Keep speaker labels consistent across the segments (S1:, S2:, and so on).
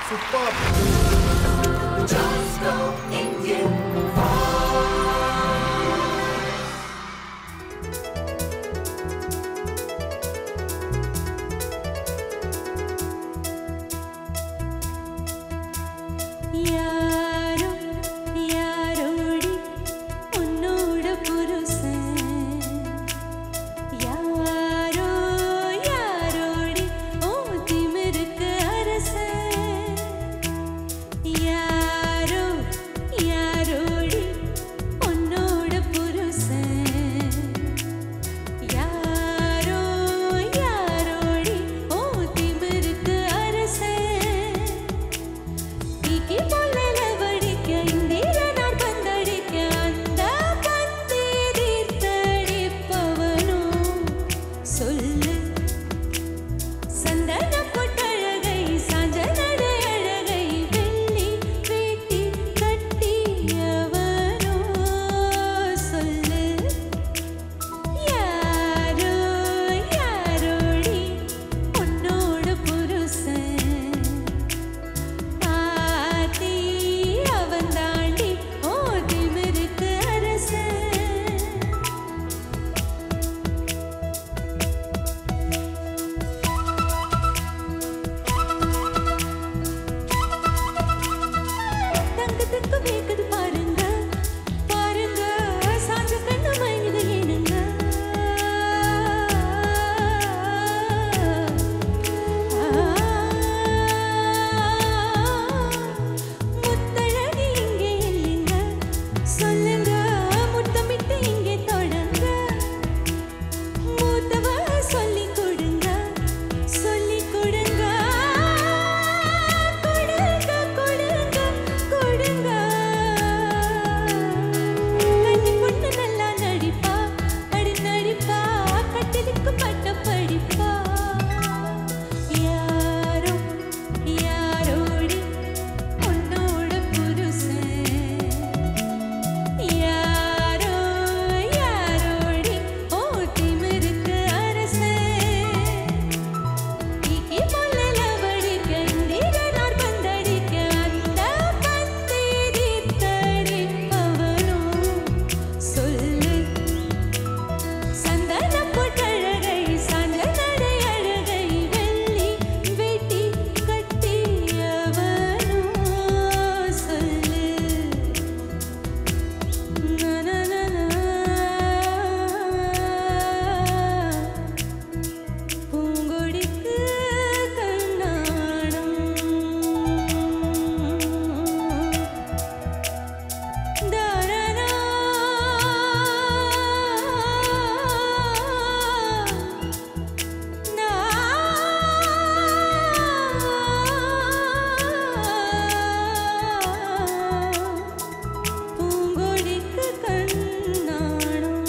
S1: யாரோ யாரோடி உன்னோட புருஷன் யாரோ யாரோடி ஓ திமிருக்கு அரசன் யாரோ யாரோடி உன்னோட புருஷன் யாரோ யாரோடி ஓ திமிருக்கு அரசன் தீக்கி பொல்லல வடிக்க இந்திர நாள் பந்தடிக்க அந்த பந்தி தீர்த்தடிப்பவனோ சொல்லு சந்தன பொட்டழகை சாஞ்ச நடை அழகை வெள்ளி வேட்டி கட்டியவனோ சொல்லு யாரோ யாரோடி உன்னோட புருஷன் பாத்தி அவன் தாண்டி ஓ திமிருக்கு அரசன் தங்கத்துக்கு வேக்குது பாருங்க பாருங்க சாஞ்ச கண்ணு மயங்குது ஏனுங்க முத்தழகி இங்கே இல்லைங்க சொல்லுங்க முத்தமிட்டு இங்கே தொடங்க மூத்தவ சொல்லி கொடுங்க சொல்லி கொடுங்க கொடுங்க கொடுங்க கொடுங்க கன்னி பொண்ணு நல்லா நடிப்பா அடி நடிப்பா கட்டிலுக்கு பட்ட படிப்பா யாரோ யாரோடி உன்னோட புருஷன் யாரோ யாரோடி ஓ திமிருக்கு அரசன் தீக்கி பொல்லல வடிக்க இந்திர நாள் பந்தடிக்க அந்த பந்தி தீர்த்தடிப்பவனோ சொல்லு சந்தன பொட்டழகை சாஞ்ச நடை அழகை வெள்ளி வேட்டி கட்டியவனோ சொல்லு பூங்கொடிக்கு கண்ணாடம் தாரணா பூங்கொடிக்கு கண்ணாடம்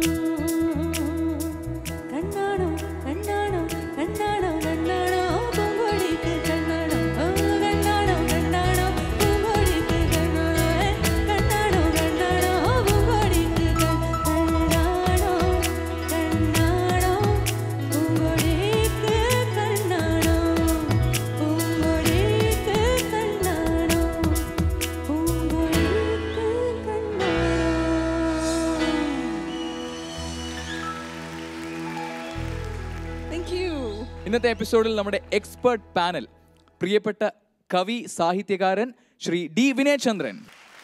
S1: கண்ணாடம் கண்ணாடம் கண்ணாடம் கண்ணாடம் பூங்கொடிக்கு கண்ணாடம் கண்ணாடம் கண்ணாடம் பூங்கொடிக்கு கண்ணாடம் கண்ணாடம் கண்ணாடம் பூங்கொடிக்கு கண்ணாடம் கண்ணாடம் பூங்கொடிக்கு கண்ணாடம் பூங்கொடிக்கு கண்ணாடம் பூங்கொடிக்கு கண்ணாடம்
S2: താങ്ക് യു
S3: ഇന്നത്തെ എപ്പിസോഡിൽ നമ്മുടെ എക്സ്പേർട്ട് പാനൽ പ്രിയപ്പെട്ട കവി സാഹിത്യകാരൻ ശ്രീ ഡി വിനയചന്ദ്രൻ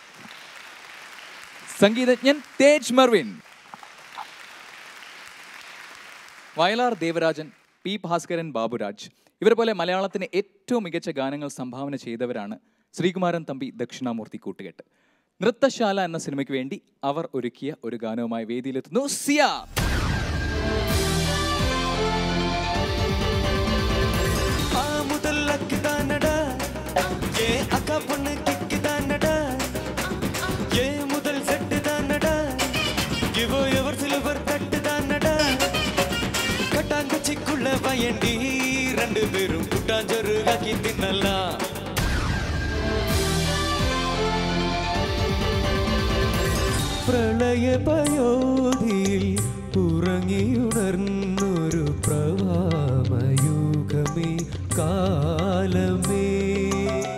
S3: സംഗീതജ്ഞൻ തേജ് മെർവിൻ വയലാർ ദേവരാജൻ പി ഭാസ്കരൻ ബാബുരാജ് ഇവരെ പോലെ മലയാളത്തിന് ഏറ്റവും മികച്ച ഗാനങ്ങൾ സംഭാവന ചെയ്തവരാണ് ശ്രീകുമാരൻ തമ്പി ദക്ഷിണാമൂർത്തി കൂട്ടുകെട്ട് നൃത്തശാല എന്ന സിനിമയ്ക്ക് വേണ്ടി അവർ ഒരുക്കിയ ഒരു ഗാനവുമായി വേദിയിലെത്തുന്നു സിയ
S4: ஆ முதல் லக்கு தானடா ஏ அக்கா பொண்ணு கிக்கு தானடா ஏ முதல் செட்டு தானடா இவோ எவர் சிலுவர் தட்டு தானடா கட்டாங்குச்சிக்குள்ள பயண்டி ரெண்டு பேரும் குட்டாஞ்சொரு ஆக்கி தின்னலாம் പ്രളയ പയോധിയിൽ ഉറങ്ങിയുണർന്നൊരു പ്രവാമയുഗമേ കാലമേ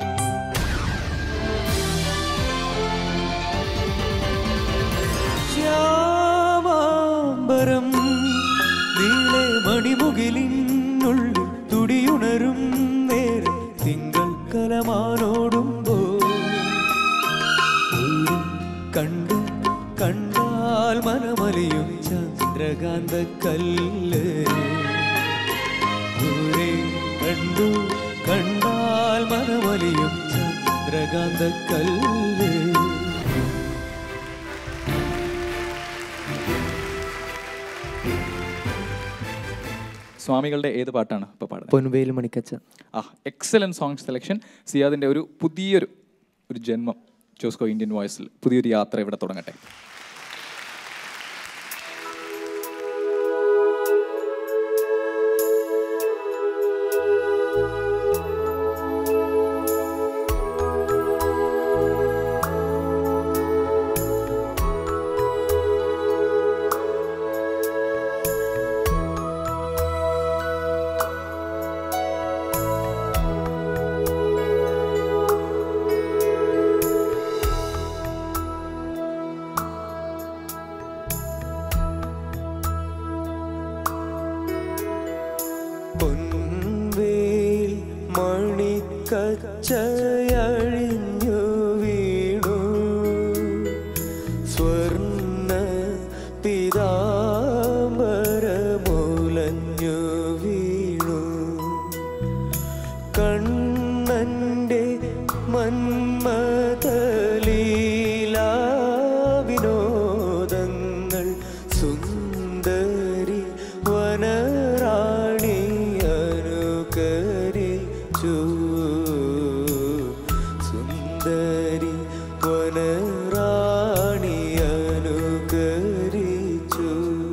S4: മുകിലിനുള്ളിൽ തുടിയുണരും നേരം തിങ്കൾ കലമാനോടുമ്പോ ഊരും കണ്ട് കണ്ടാൽ മനമലിയും ചന്ദ്രകാന്ത കല്ല് ദൂരെ കണ്ടു കണ്ടാൽ മനമലിയും ചന്ദ്രകാന്ത കല്ല്
S3: സ്വാമികളുടെ ഏത് പാട്ടാണ് ഇപ്പോൾ പാടുന്നത്
S2: പൊൻവേൽ മണിക്കച്ച
S3: ആ എക്സലൻ സോങ് സെലക്ഷൻ സിയാദിൻ്റെ ഒരു പുതിയൊരു ഒരു ജന്മം ജോസ്കോ ഇന്ത്യൻ വോയിസിൽ പുതിയൊരു യാത്ര ഇവിടെ തുടങ്ങട്ടെ
S4: പൊൻവേൽ മണിക്കച്ചയഴിഞ്ഞു വീണു സ്വർണ്ണ പിതാംബരമുലഞ്ഞു വീണു കണ്ണന്റെ മന്മതലീലാവിനോദങ്ങൾ സുന്ദരി വനറാണി അനുകരിച്ചു സുന്ദരി വനറാണി അനുകരിച്ചു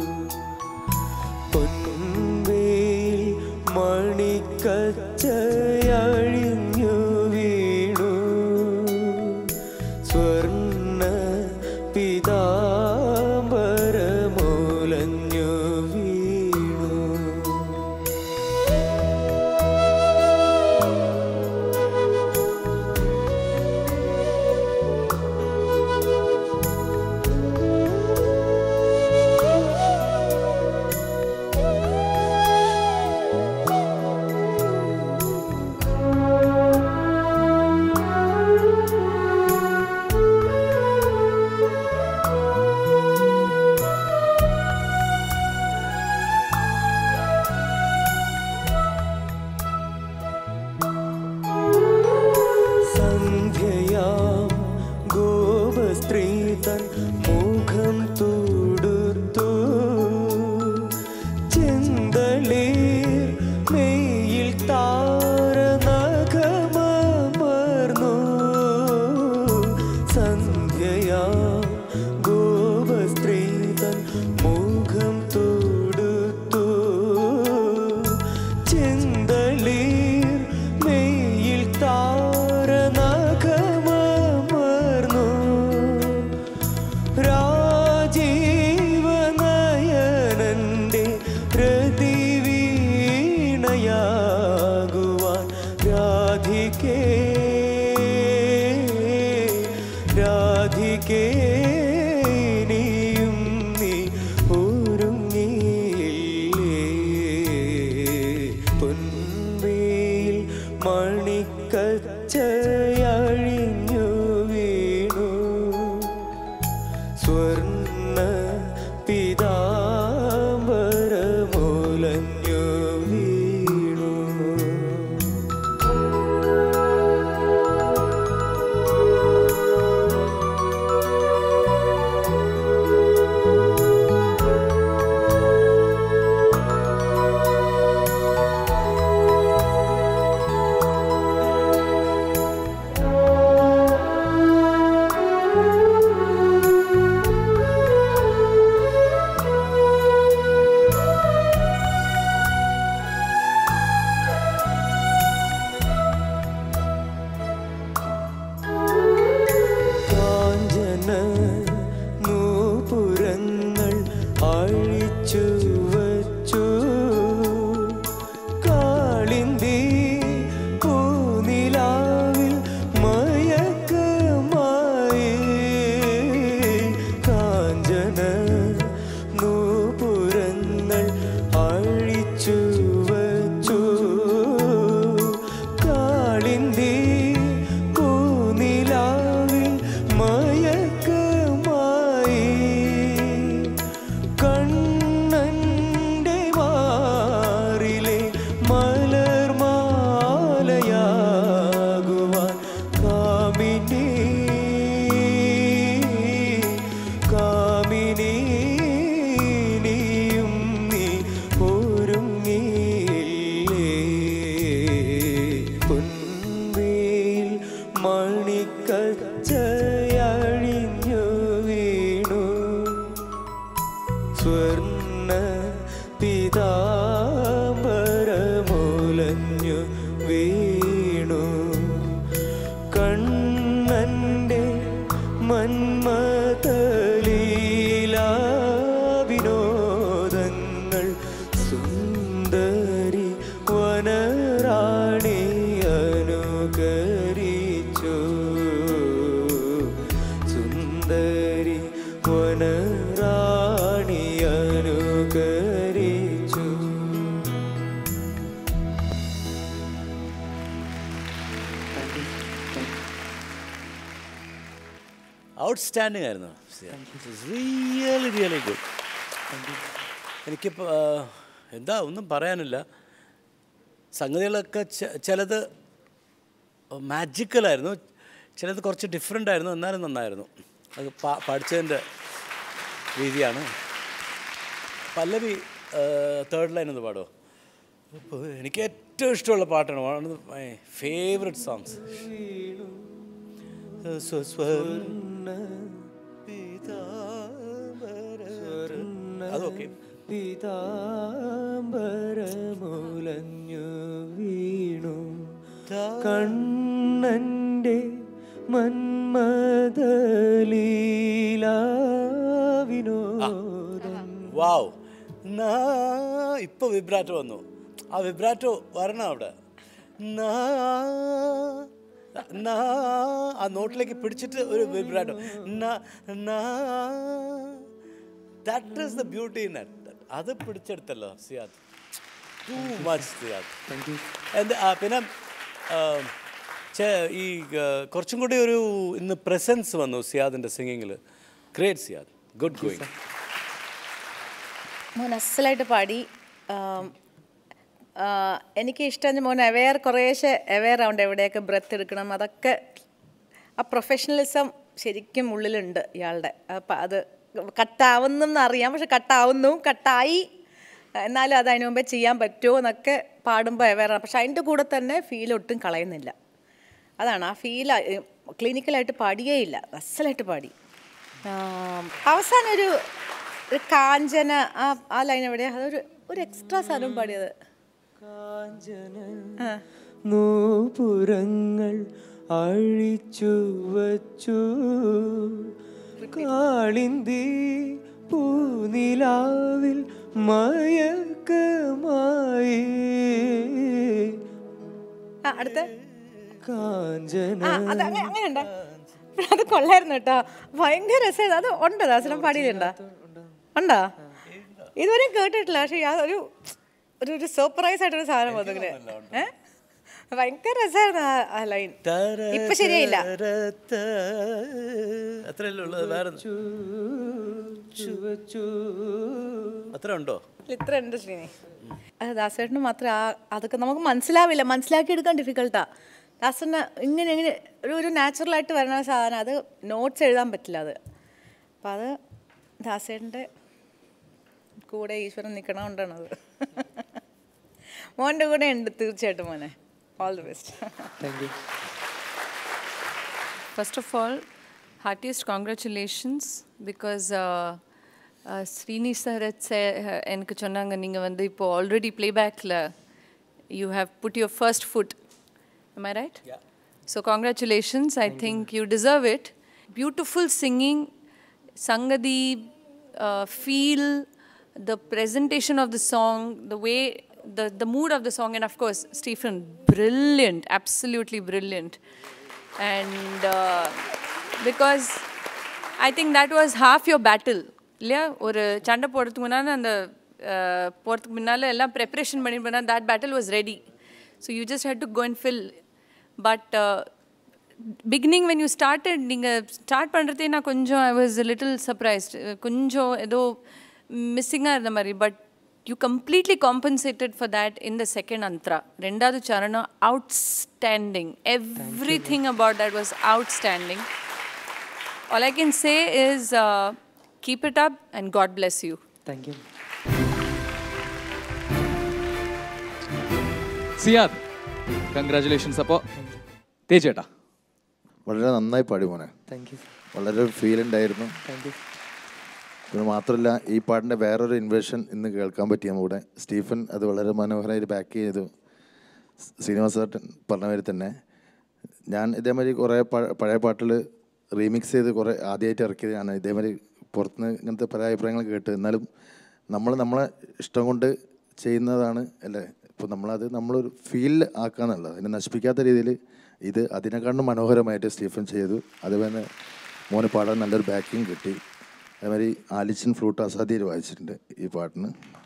S4: പൊൻവേൽ മണിക്കച്ചയഴിഞ്ഞു വീണു സ്വർണ്ണ പിതാംബരമുലഞ്ഞു വീണു സന്ധ്യയാം ഗോപസ്ത്രീ തൻ മുഖം തൊടുത്തു ചെന്തളീർ മെയ്യിൽ താരനഖമർന്നു സന്ധ്യയാം ഗോപസ്ത്രീ തൻ മുഖം തൊടുത്തു ചെന്തളീർ മെയ്യിൽ താരനഖമർന്നു രാജീവനയനന്റെ പ്രതിവീണയാകുവാൻ രാധികേ രാധികേ നീയും നീ ഒരുങ്ങിയില്ലേ പൊൻവേൽ മണിക്കച്ചയഴിഞ്ഞു വീണു സ്വർണ്ണ പിതാംബരമുലഞ്ഞു വീണു കാളിന്തി പൂനിലാവിൽ മയക്കമായി കണ്ണന്റെ മാറിലെ മലർമാലയാകുവാൻ കാമിനി കാമിനി നീയും നീ ഒരുങ്ങിയില്ലേ പൊൻവേൽ മണിക്കച്ചയഴിഞ്ഞു വീണു സ്വർണ്ണ പീതാംബരമുലഞ്ഞു വീണു കണ്ണന്റെ മന്മതലീലാവിനോദങ്ങൾ സുന്ദരി വനറാണി അനുകരിച്ചു സുന്ദരി വനറാണി അനുകരിച്ചു
S2: ഔട്ട്സ്റ്റാൻഡിങ് ആയിരുന്നു റിയലി റിയലി ഗുഡ് എനിക്കിപ്പോൾ എന്താ ഒന്നും പറയാനില്ല സംഗതികളൊക്കെ ചെ- ചിലത് മാജിക്കലായിരുന്നു ചിലത് കുറച്ച് ഡിഫറെൻ്റ് ആയിരുന്നു എന്നാലും നന്നായിരുന്നു അത് പാ പഠിച്ചതിൻ്റെ രീതിയാണ് പല്ലവി തേർഡ് ലൈൻ ഒന്ന് പാടുമോ ഇപ്പോൾ എനിക്ക് ഏറ്റവും ഇഷ്ടമുള്ള പാട്ടാണ് one of my favourite songs അതൊക്കെ
S4: പീതാംബരമുലഞ്ഞു വീണു കണ്ണന്റെ മന്മദലീലാവിനോദം
S2: വാവ് നാ ഇപ്പൊ വിബ്രാറ്റോ വന്നു ആ വിബ്രാറ്റോ വരണം അവിടെ നാ നാ ആ നോട്ടിലേക്ക് പിടിച്ചിട്ട് ഒരു vibrato that is the beauty in അത് പിടിച്ചെടുത്തല്ലോ സിയാദ് ടു മച്ച് സിയാദ് എന്ത് ആ, പിന്നെ ആ, ചെ- ഈ ആ, കുറച്ചും കൂടി ഒരു ഇന്ന് പ്രസൻസ് വന്നു സിയാദിൻ്റെ സിംഗിങ്ങിൽ ഗ്രേറ്റ് സിയാദ് ഗുഡ് ഗോയിങ്
S5: മോൻ അസലായിട്ട് പാടി ആം, ആ, എനിക്ക് ഇഷ്ടം മോൻ അവെയർ കുറേശ്ശെ അവെയർ ആവുണ്ട് എവിടെയൊക്കെ ബ്രത്ത് എടുക്കണം അതൊക്കെ ആ പ്രൊഫഷണലിസം ശരിക്കും ഉള്ളിലുണ്ട് ഇയാളുടെ അപ്പം അത് കട്ടാവുന്നെന്ന് അറിയാം പക്ഷെ കട്ടാവുന്നു കട്ടായി എന്നാലും അത് അതിന് മുമ്പേ ചെയ്യാൻ പറ്റുമോ എന്നൊക്കെ പാടുമ്പോൾ അവെയറാണ് പക്ഷെ അതിൻ്റെ കൂടെ തന്നെ ഫീൽ ഒട്ടും കളയുന്നില്ല അതാണ് ആ ഫീൽ ക്ലിനിക്കലായിട്ട് പാടിയേയില്ല അസലായിട്ട് പാടി ആം, അവസാനം ഒരു ഒരു കാഞ്ചന ആ ആ ലൈൻ എവിടെയാ അതൊരു ഒരു എക്സ്ട്രാ സാധനം പാടിയത്
S4: കാഞ്ചന
S5: ആ.
S4: നൂപുരങ്ങൾ അഴിച്ചു വച്ചു കാളിന്തി പൂനിലാവിൽ മയക്കമായി
S5: ആ അടുത്ത
S4: കാഞ്ചന
S5: ആ അത് അങ്ങനെ അങ്ങനെ ഉണ്ടോ അത് കൊള്ളായിരുന്നു കേട്ടോ ഭയങ്കര രസമായിരുന്നു അത് ഉണ്ടോ ദാസനം പാടിയിട്ടുണ്ടോ ഉണ്ടോ ഇതുവരെയും കേട്ടിട്ടില്ല പക്ഷെ ഞാൻ ഒരു ഒരു ഒരു സർപ്രൈസ് ആയിട്ടൊരു സാധനം വന്നു ഇങ്ങനെ ഏ ഭയങ്കര രസമായിരുന്നു ആ- ആ ലൈൻ ഇപ്പൊ ശരിയായില്ല
S2: അത്രയല്ലേ ഉള്ളത് വേറെ
S4: വച്ചു
S2: അത്ര ഉണ്ടോ
S5: ഇത്ര ഉണ്ട് ശ്രീനി അത് ദാസേട്ടന് മാത്രമേ ആ അതൊക്കെ നമുക്ക് മനസ്സിലാവില്ല മനസ്സിലാക്കി എടുക്കാൻ ഡിഫിക്കൽട്ടാ ദാസന് ഇങ്ങനെ ഇങ്ങനെ ഒരു ഒരു നാച്ചുറലായിട്ട് വരുന്ന സാധനം അത് നോട്ട്സ് എഴുതാൻ പറ്റില്ല അത് അപ്പം അത് ദാസേട്ടൻ്റെ കൂടെ ഈശ്വരൻ നിൽക്കണോണ്ടാണ് അത് മോൻ്റെ കൂടെ ഉണ്ട് തീർച്ചയായിട്ടും മോനെ all the best
S4: thank you
S6: First of all, heartiest congratulations because uh, uh, Srini sir had said, எனக்கு சொன்னாங்க நீங்கள் வந்து இப்போ ஆல்ரெடி பிளேபேக்கில் you have put your first foot am I right?
S2: Yeah.
S6: So congratulations. I think you deserve it. Beautiful singing, Sangadi, uh, feel, the presentation of the song, the way, the, the mood of the song, and of course, Stephen, brilliant, absolutely brilliant. And uh, because I think that was half your battle. இல்லையா ஒரு சண்டை போடுறதுக்கு முன்னால் அந்த அஹ், போகிறதுக்கு முன்னால் எல்லாம் preparation பண்ணி பண்ணால் that battle was ready. So you just had to go and fill but beginning when you started நீங்கள் ஸ்டார்ட் பண்ணுறதே நான் கொஞ்சம் ஐ வாஸ் லிட்டில் சர்ப்ரைஸ்ட் கொஞ்சம் ஏதோ மிஸ்ஸிங்காக இருந்த மாதிரி but you completely compensated for that in the second antara ரெண்டாவது சரணம் outstanding everything about that was outstanding All I can say is uh, keep it up and God bless you.
S7: Thank you
S3: Siyad congratulations അപ്പോൾ തേജേട്ടാ
S8: വളരെ നന്നായി പാടി മോനെ
S7: thank you
S8: വളരെ feel ഉണ്ടായിരുന്നു
S7: താങ്ക് യു
S8: പിന്നെ മാത്രമല്ല ഈ പാട്ടിൻ്റെ വേറൊരു ഇൻവേഷൻ ഇന്ന് കേൾക്കാൻ പറ്റി നമ്മുടെ സ്റ്റീഫൻ അത് വളരെ മനോഹരമായിട്ട് ബാക്ക് ചെയ്തു ശ്രീനിവാസ ചേട്ടൻ പറഞ്ഞ മാതിരി തന്നെ ഞാൻ ഇതേമാതിരി കുറേ പഴ- പഴയ പാട്ടുകൾ റീമിക്സ് ചെയ്ത് കുറേ ആദ്യമായിട്ട് ഇറക്കിയതാണ് ഇതേമാതിരി പുറത്തുനിന്ന് ഇങ്ങനത്തെ പല അഭിപ്രായങ്ങൾ കേട്ട് എന്നാലും നമ്മൾ നമ്മളെ ഇഷ്ടം കൊണ്ട് ചെയ്യുന്നതാണ് അല്ലേ ഇപ്പോൾ നമ്മളത് നമ്മളൊരു ഫീൽ ആക്കാന്നുള്ളത് അതിനെ നശിപ്പിക്കാത്ത രീതിയിൽ ഇത് അതിനെക്കാളും മനോഹരമായിട്ട് സ്റ്റീഫൻ ചെയ്തു അതുപോലെ മോന് പാടാൻ നല്ലൊരു ബാക്കിങ് കിട്ടി അതേമാതിരി ആലിച്ചൻ ഫ്ലൂട്ട് അസാധ്യയിൽ വായിച്ചിട്ടുണ്ട് ഈ പാട്ടിന്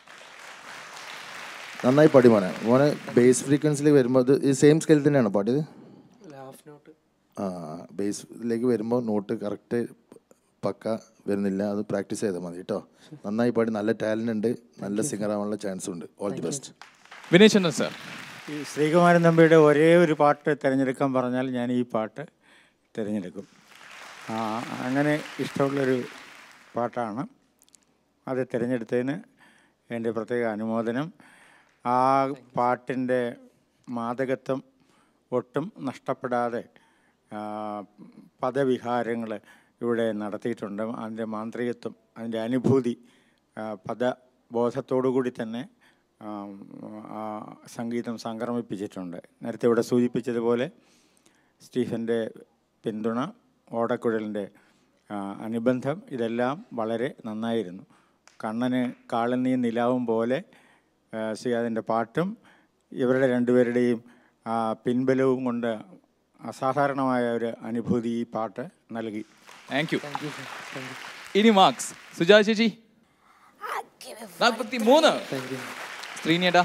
S8: നന്നായി പാടി മോനെ മോനെ ബേസ് ഫ്രീക്വൻസിലേക്ക് വരുമ്പോൾ ഇത് ഈ സെയിം സ്കെയിൽ തന്നെയാണോ പാടിയത്
S7: ഹാഫ് നോട്ട്
S8: ആ ബേസിലേക്ക് വരുമ്പോൾ നോട്ട് കറക്റ്റ് പക്ക വരുന്നില്ല അത് പ്രാക്ടീസ് ചെയ്താൽ മതി കേട്ടോ നന്നായി പാടി നല്ല ടാലൻ്റ് ഉണ്ട് നല്ല സിംഗർ ആവാനുള്ള ചാൻസ് ഉണ്ട് all the best
S3: Vinay Chandran sir
S9: ഈ ശ്രീകുമാരൻ തമ്പിയുടെ ഒരേ ഒരു പാട്ട് തിരഞ്ഞെടുക്കാൻ പറഞ്ഞാൽ ഞാൻ ഈ പാട്ട് തിരഞ്ഞെടുക്കും ആ, അങ്ങനെ ഇഷ്ടമുള്ളൊരു പാട്ടാണ് അത് തിരഞ്ഞെടുത്തതിന് എൻ്റെ പ്രത്യേക അനുമോദനം ആ പാട്ടിൻ്റെ മാദകത്വം ഒട്ടും നഷ്ടപ്പെടാതെ ആ, പദവിഹാരങ്ങൾ ഇവിടെ നടത്തിയിട്ടുണ്ട് അതിൻ്റെ മാന്ത്രികത്വം അതിൻ്റെ അനുഭൂതി ആ, പദബോധത്തോടു കൂടി തന്നെ ആ, ആ സംഗീതം സംക്രമിപ്പിച്ചിട്ടുണ്ട് നേരത്തെ ഇവിടെ സൂചിപ്പിച്ചതുപോലെ സ്റ്റീഫൻ്റെ പിന്തുണ ഓടക്കുഴലിൻ്റെ ആ, അനുബന്ധം ഇതെല്ലാം വളരെ നന്നായിരുന്നു കണ്ണന് കാളനീ നിലാവും പോലെ ആ, സിയാദിൻ്റെ പാട്ടും ഇവരുടെ രണ്ടുപേരുടെയും ആ, പിൻബലവും കൊണ്ട് അസാധാരണമായ ഒരു അനുഭൂതി ഈ പാട്ട് നൽകി
S3: താങ്ക് യു ഇനി മാർക്സ് സുജാ ചേച്ചി നാൽപ്പത്തി മൂന്ന് ശ്രീനിയേട്ടാ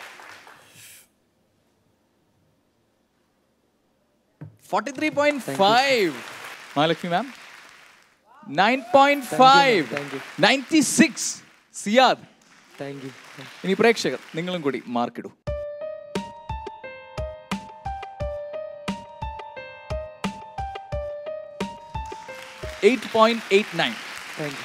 S3: forty three point five Mahalakshmi ma'am nine point five ninety six Siyad
S7: thank you
S3: ഇനി പ്രേക്ഷകർ നിങ്ങളും കൂടി മാർക്കിടൂ eight point eight nine
S7: thank you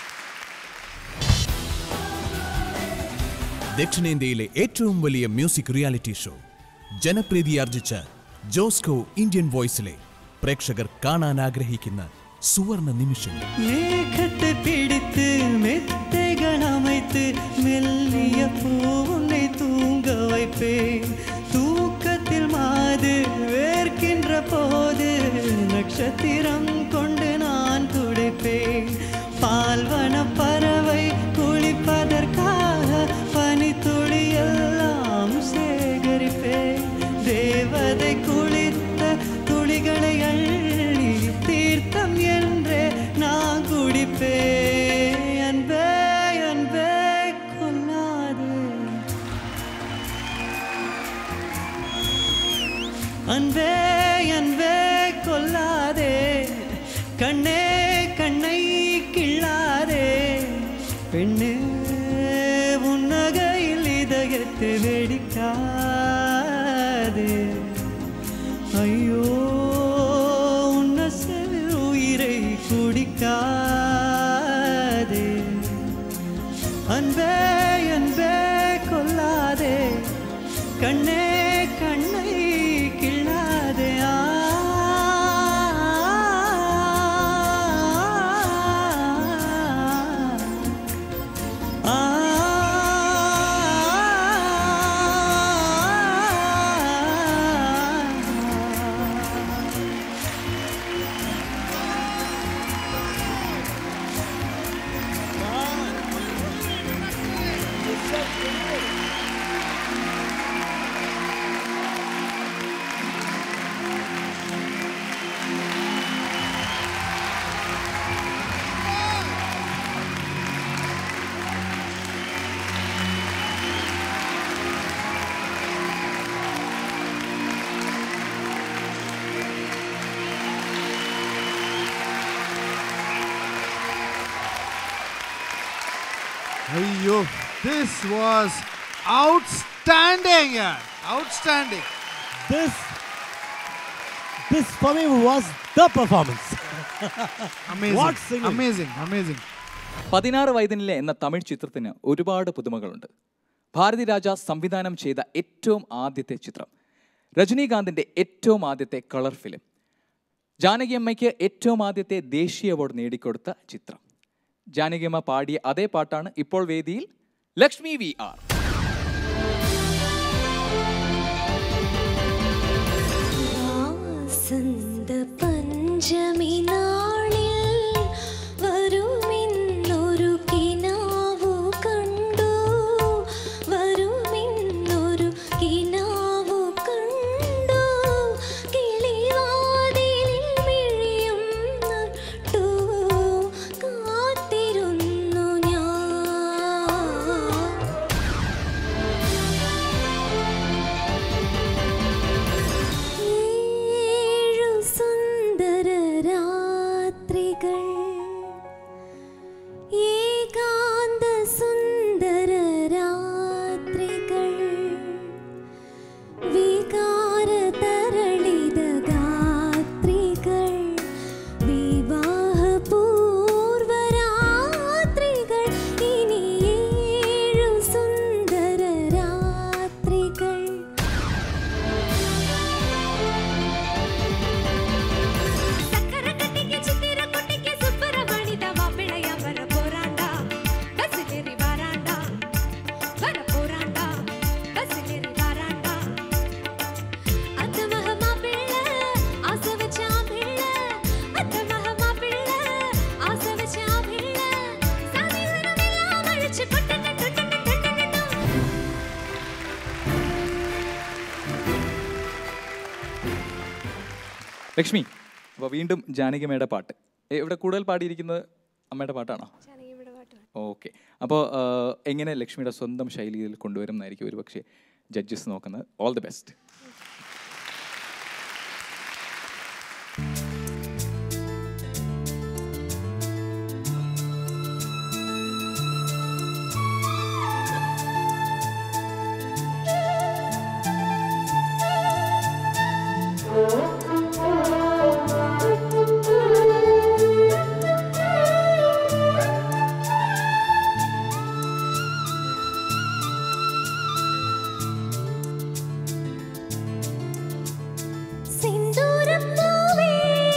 S10: ദക്ഷിണേന്ത്യയിലെ ഏറ്റവും വലിയ മ്യൂസിക് റിയാലിറ്റി ഷോ ജനപ്രീതിയാർജിച്ച ജോസ്കോ ഇന്ത്യൻ വോയിസിലെ പ്രേക്ഷകർ കാണാൻ ആഗ്രഹിക്കുന്ന സുവർണ നിമിഷങ്ങൾ
S4: மேகத்தை பிடித்து மெத்தைகள் அமைத்து மெல்லிய பூனை தூங்க வைப்பேன் தூக்கத்தில் மாது வேர்க்கின்ற போது நட்சத்திரம் கொண்டு நான் துடைப்பேன் பால்வன பறவை குளிப்பதற்காக பனித்துளி எல்லாம் சேகரிப்பேன் தேவதை குளித்த துளிகளை அள்ளி தீர்த்தம் என்றே நான் குடிப்பேன் அன்பே அன்பே கொல்லாதே அன்பே அன்பே கொல்லாதே கண்ணே கண்ணை கிள்ளாதே பெண்ணே உன்னகையில் இதயத்தை வெடிக்காதே ஐயோ உன்னசவில் உயிரை குடிக்காதே அன்பே அன்பே கொல்லாதே கண்ணே கண்ணை கிள்ளாதே ஆ ஆ
S11: അയ്യോ this was outstanding outstanding
S12: This, this for me was the performance. What singing?
S11: Amazing amazing
S3: പതിനാറ് വയതിനിലെ എന്ന തമിഴ് ചിത്രത്തിന് ഒരുപാട് പുതുമകളുണ്ട് ഭാരതി രാജ സംവിധാനം ചെയ്ത ഏറ്റവും ആദ്യത്തെ ചിത്രം രജനീകാന്തിൻ്റെ ഏറ്റവും ആദ്യത്തെ കളർ ഫിലിം ജാനകിയമ്മയ്ക്ക് ഏറ്റവും ആദ്യത്തെ ദേശീയ അവാർഡ് നേടിക്കൊടുത്ത ചിത്രം ജാനകിയമ്മ പാടിയ അതേ പാട്ടാണ് ഇപ്പോൾ വേദിയിൽ ലക്ഷ്മി വി ആർ
S1: വാസന്ത പഞ്ചമി നാളിൽ വരുമെന്നൊരു കിനാവു കണ്ടു വരുമെന്നൊരു കിനാവു കണ്ടു കിളിവാതിലിൽ മിഴിയും നട്ടു കാത്തിരുന്നു ഞാൻ ഏഴു സുന്ദര രാത്രികൾ ഏകാന്ത സുന്ദര രാത്രികൾ വികാര തരളിത ഗാത്രികൾ വിവാഹപൂർവ രാത്രികൾ ഇനി ഏഴു സുന്ദര രാത്രികൾ சக்கரக்கட்டிக்கு சித்திர குட்டிக்கு சுப்பிரமணித மாப்பிள்ளையா வர போறாண்டா பஸ்ஸிலேறி வராண்டா வர போறாண்டா பஸ்ஸிலேறி வராண்டா அந்த மக மாப்பிள்ளை ஆசை வச்சா பிள்ளை அந்த மக மாப்பிள்ளை ஆசை வச்சா பிள்ளை சாமி உரமெல்லாம் அழிச்சு கொட்டன கொட்டன கொட்டன
S3: ലക്ഷ്മി അപ്പോൾ വീണ്ടും ജാനകിയമ്മയുടെ പാട്ട് ഏ, ഇവിടെ കൂടുതൽ പാടിയിരിക്കുന്നത് അമ്മയുടെ പാട്ടാണോ ഓക്കെ അപ്പോൾ എങ്ങനെ ലക്ഷ്മിയുടെ സ്വന്തം ശൈലിയിൽ കൊണ്ടുവരും എന്നായിരിക്കും ഒരു പക്ഷേ ജഡ്ജസ് നോക്കുന്നത് ഓൾ ദി ബെസ്റ്റ്
S1: സിന്ദൂരപ്പൂവേ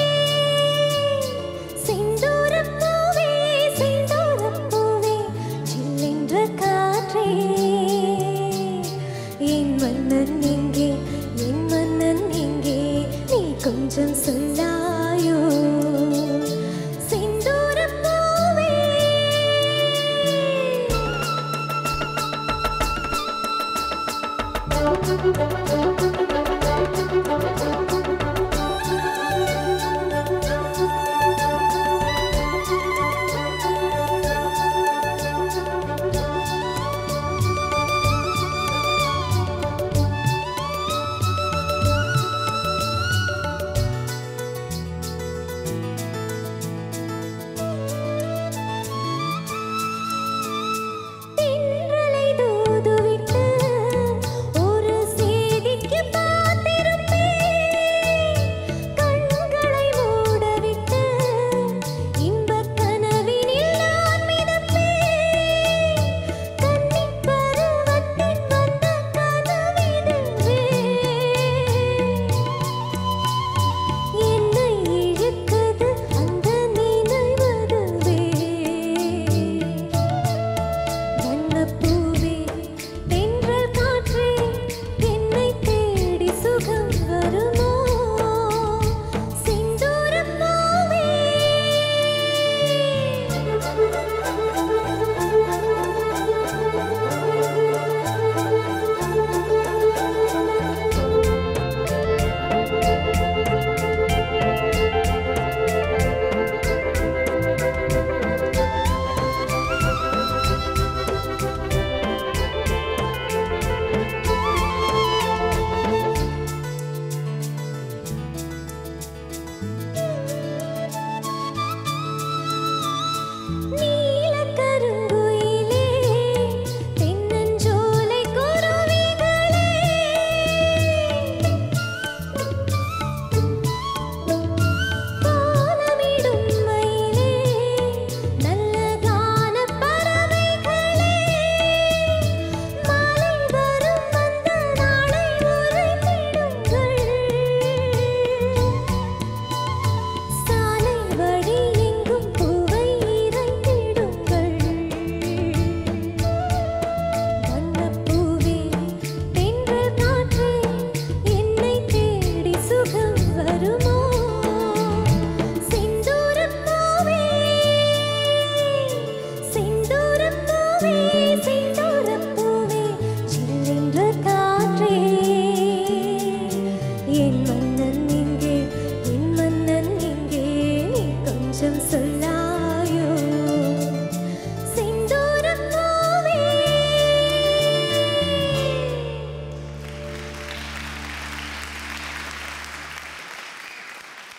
S1: സിന്ദൂരപ്പൂവേ സിന്ദൂരപ്പൂവേ ചില്ലെன்ற காற்றே என் மன்னன் எங்கே என் மன்னன் எங்கே நீ கொஞ்சம் சொல்லாயோ சிந்தூரப்பூவே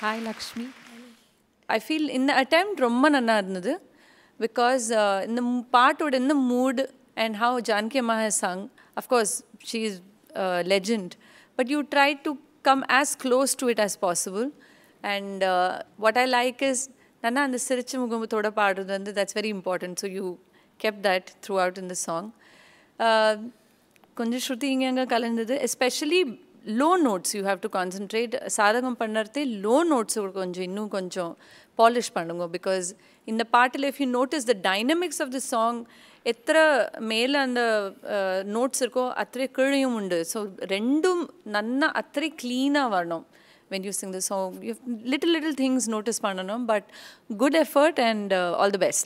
S6: Hi, Lakshmi. I feel in the attempt ரொம்ப நல்லா இருந்தது because uh, in the m- பாட்டோட in the mood and how Janki Amma has sung, of course, she is a legend, but you try to come as close to it as possible. And uh, what I like is, நன்னா அந்த சிரிச்ச முகமத்தோட பாடுறது வந்து that's very important. So you kept that throughout in the song. Uh, கொஞ்சம் ஸ்ருதி இங்கே அங்கே கலந்தது especially low notes you have to concentrate சாதகம் பண்ணுறதே லோ நோட்ஸ் கொஞ்சம் இன்னும் கொஞ்சம் பாலிஷ் பண்ணுங்க பிகாஸ் இந்த பாட்டில் if you notice the dynamics of the song எത്ര மேலே அந்த நோட்ஸ் இருக்கோ அத்தனை கீழையும் உண்டு ஸோ ரெண்டும் நன்னா அத்தனை க்ளீனாக வரணும் when you sing the song you have little little things notice பண்ணணும் but good effort and uh, all the best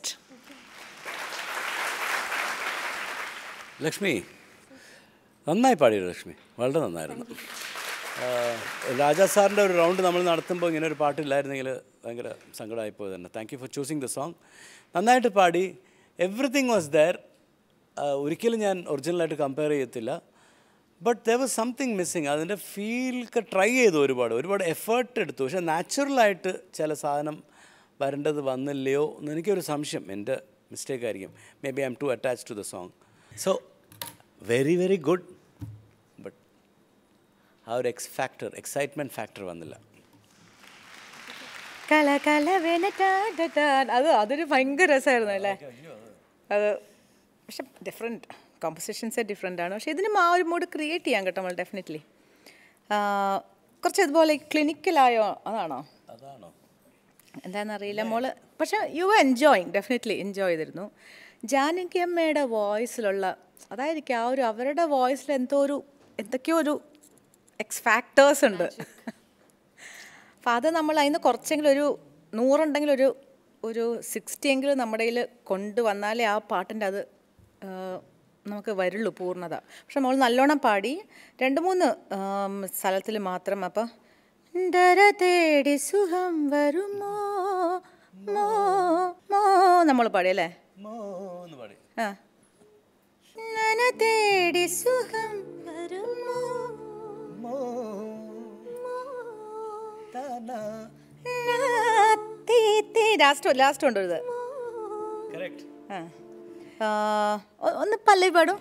S2: Lakshmi നന്നായി പാടി ലക്ഷ്മി വളരെ നന്നായിരുന്നു ആ, രാജാ സാറിൻ്റെ ഒരു റൗണ്ട് നമ്മൾ നടത്തുമ്പോൾ ഇങ്ങനെ ഒരു പാട്ടില്ലായിരുന്നെങ്കിൽ ഭയങ്കര സങ്കടമായിപ്പോയി തന്നെ thank you for choosing the song നന്നായിട്ട് പാടി എവറിത്തിങ് വാസ് ദയർ ഒരിക്കലും ഞാൻ ഒറിജിനലായിട്ട് കമ്പയർ ചെയ്യത്തില്ല but there was something missing അതിൻ്റെ ഫീലൊക്കെ ട്രൈ ചെയ്തു ഒരുപാട് ഒരുപാട് എഫേർട്ട് എടുത്തു പക്ഷേ നാച്ചുറലായിട്ട് ചില സാധനം വരേണ്ടത് വന്നില്ലയോ എന്ന് എനിക്കൊരു സംശയം എൻ്റെ മിസ്റ്റേക്ക് ആയിരിക്കും maybe I am to attach to the song so very very good but ആ ഒരു എക്സ് ഫാക്ടർ എക്സൈറ്റ്മെൻറ്റ് ഫാക്ടർ വന്നില്ല
S5: കല കല വേനറ്റാൻ അത് അതൊരു ഭയങ്കര രസമായിരുന്നു അല്ലേ അത് പക്ഷെ ഡിഫറെൻറ്റ് കോമ്പസിഷൻസേ ഡിഫറെൻ്റ് ആണ് പക്ഷേ ഇതിനും ആ ഒരു മൂഡ് ക്രിയേറ്റ് ചെയ്യാൻ കേട്ടോ നമ്മൾ ഡെഫിനറ്റ്ലി കുറച്ച് ഇതുപോലെ ക്ലിനിക്കലായോ അതാണോ
S2: അതാണോ
S5: എന്താണെന്നറിയില്ല മോള് പക്ഷെ യു എൻജോയിങ് ഡെഫിനറ്റ്ലി എൻജോയ് ചെയ്തിരുന്നു ജാനകി അമ്മയുടെ വോയിസിലുള്ള അതായിരിക്കും ആ ഒരു അവരുടെ വോയിസിൽ എന്തോ ഒരു എന്തൊക്കെയോ ഒരു എക്സ് ഫാക്ടേഴ്സ് ഉണ്ട് അപ്പം അത് നമ്മൾ അതിന് കുറച്ചെങ്കിലും ഒരു നൂറുണ്ടെങ്കിൽ ഒരു ഒരു സിക്സ്റ്റി എങ്കിലും നമ്മുടെ കയ്യിൽ കൊണ്ടുവന്നാലേ ആ പാട്ടിൻ്റെ അത് ആ, നമുക്ക് വരുള്ളൂ പൂർണ്ണത പക്ഷെ മോൾ നല്ലോണം പാടി രണ്ട് മൂന്ന് സ്ഥലത്തിൽ മാത്രം അപ്പം ഡര തേടി സുഖം വരുമോ മോ മോ നമ്മൾ പാടി അല്ലേ
S2: എന്ന് പാടി
S5: ആ നന തേടി സുഖം വരുമോ ലാസ്റ്റ് ലാസ്റ്റ് ഉണ്ട് ഇത്
S2: കറക്റ്റ്
S5: ആ. ആ, ഒ- ഒന്ന് പല്ലവി പാടും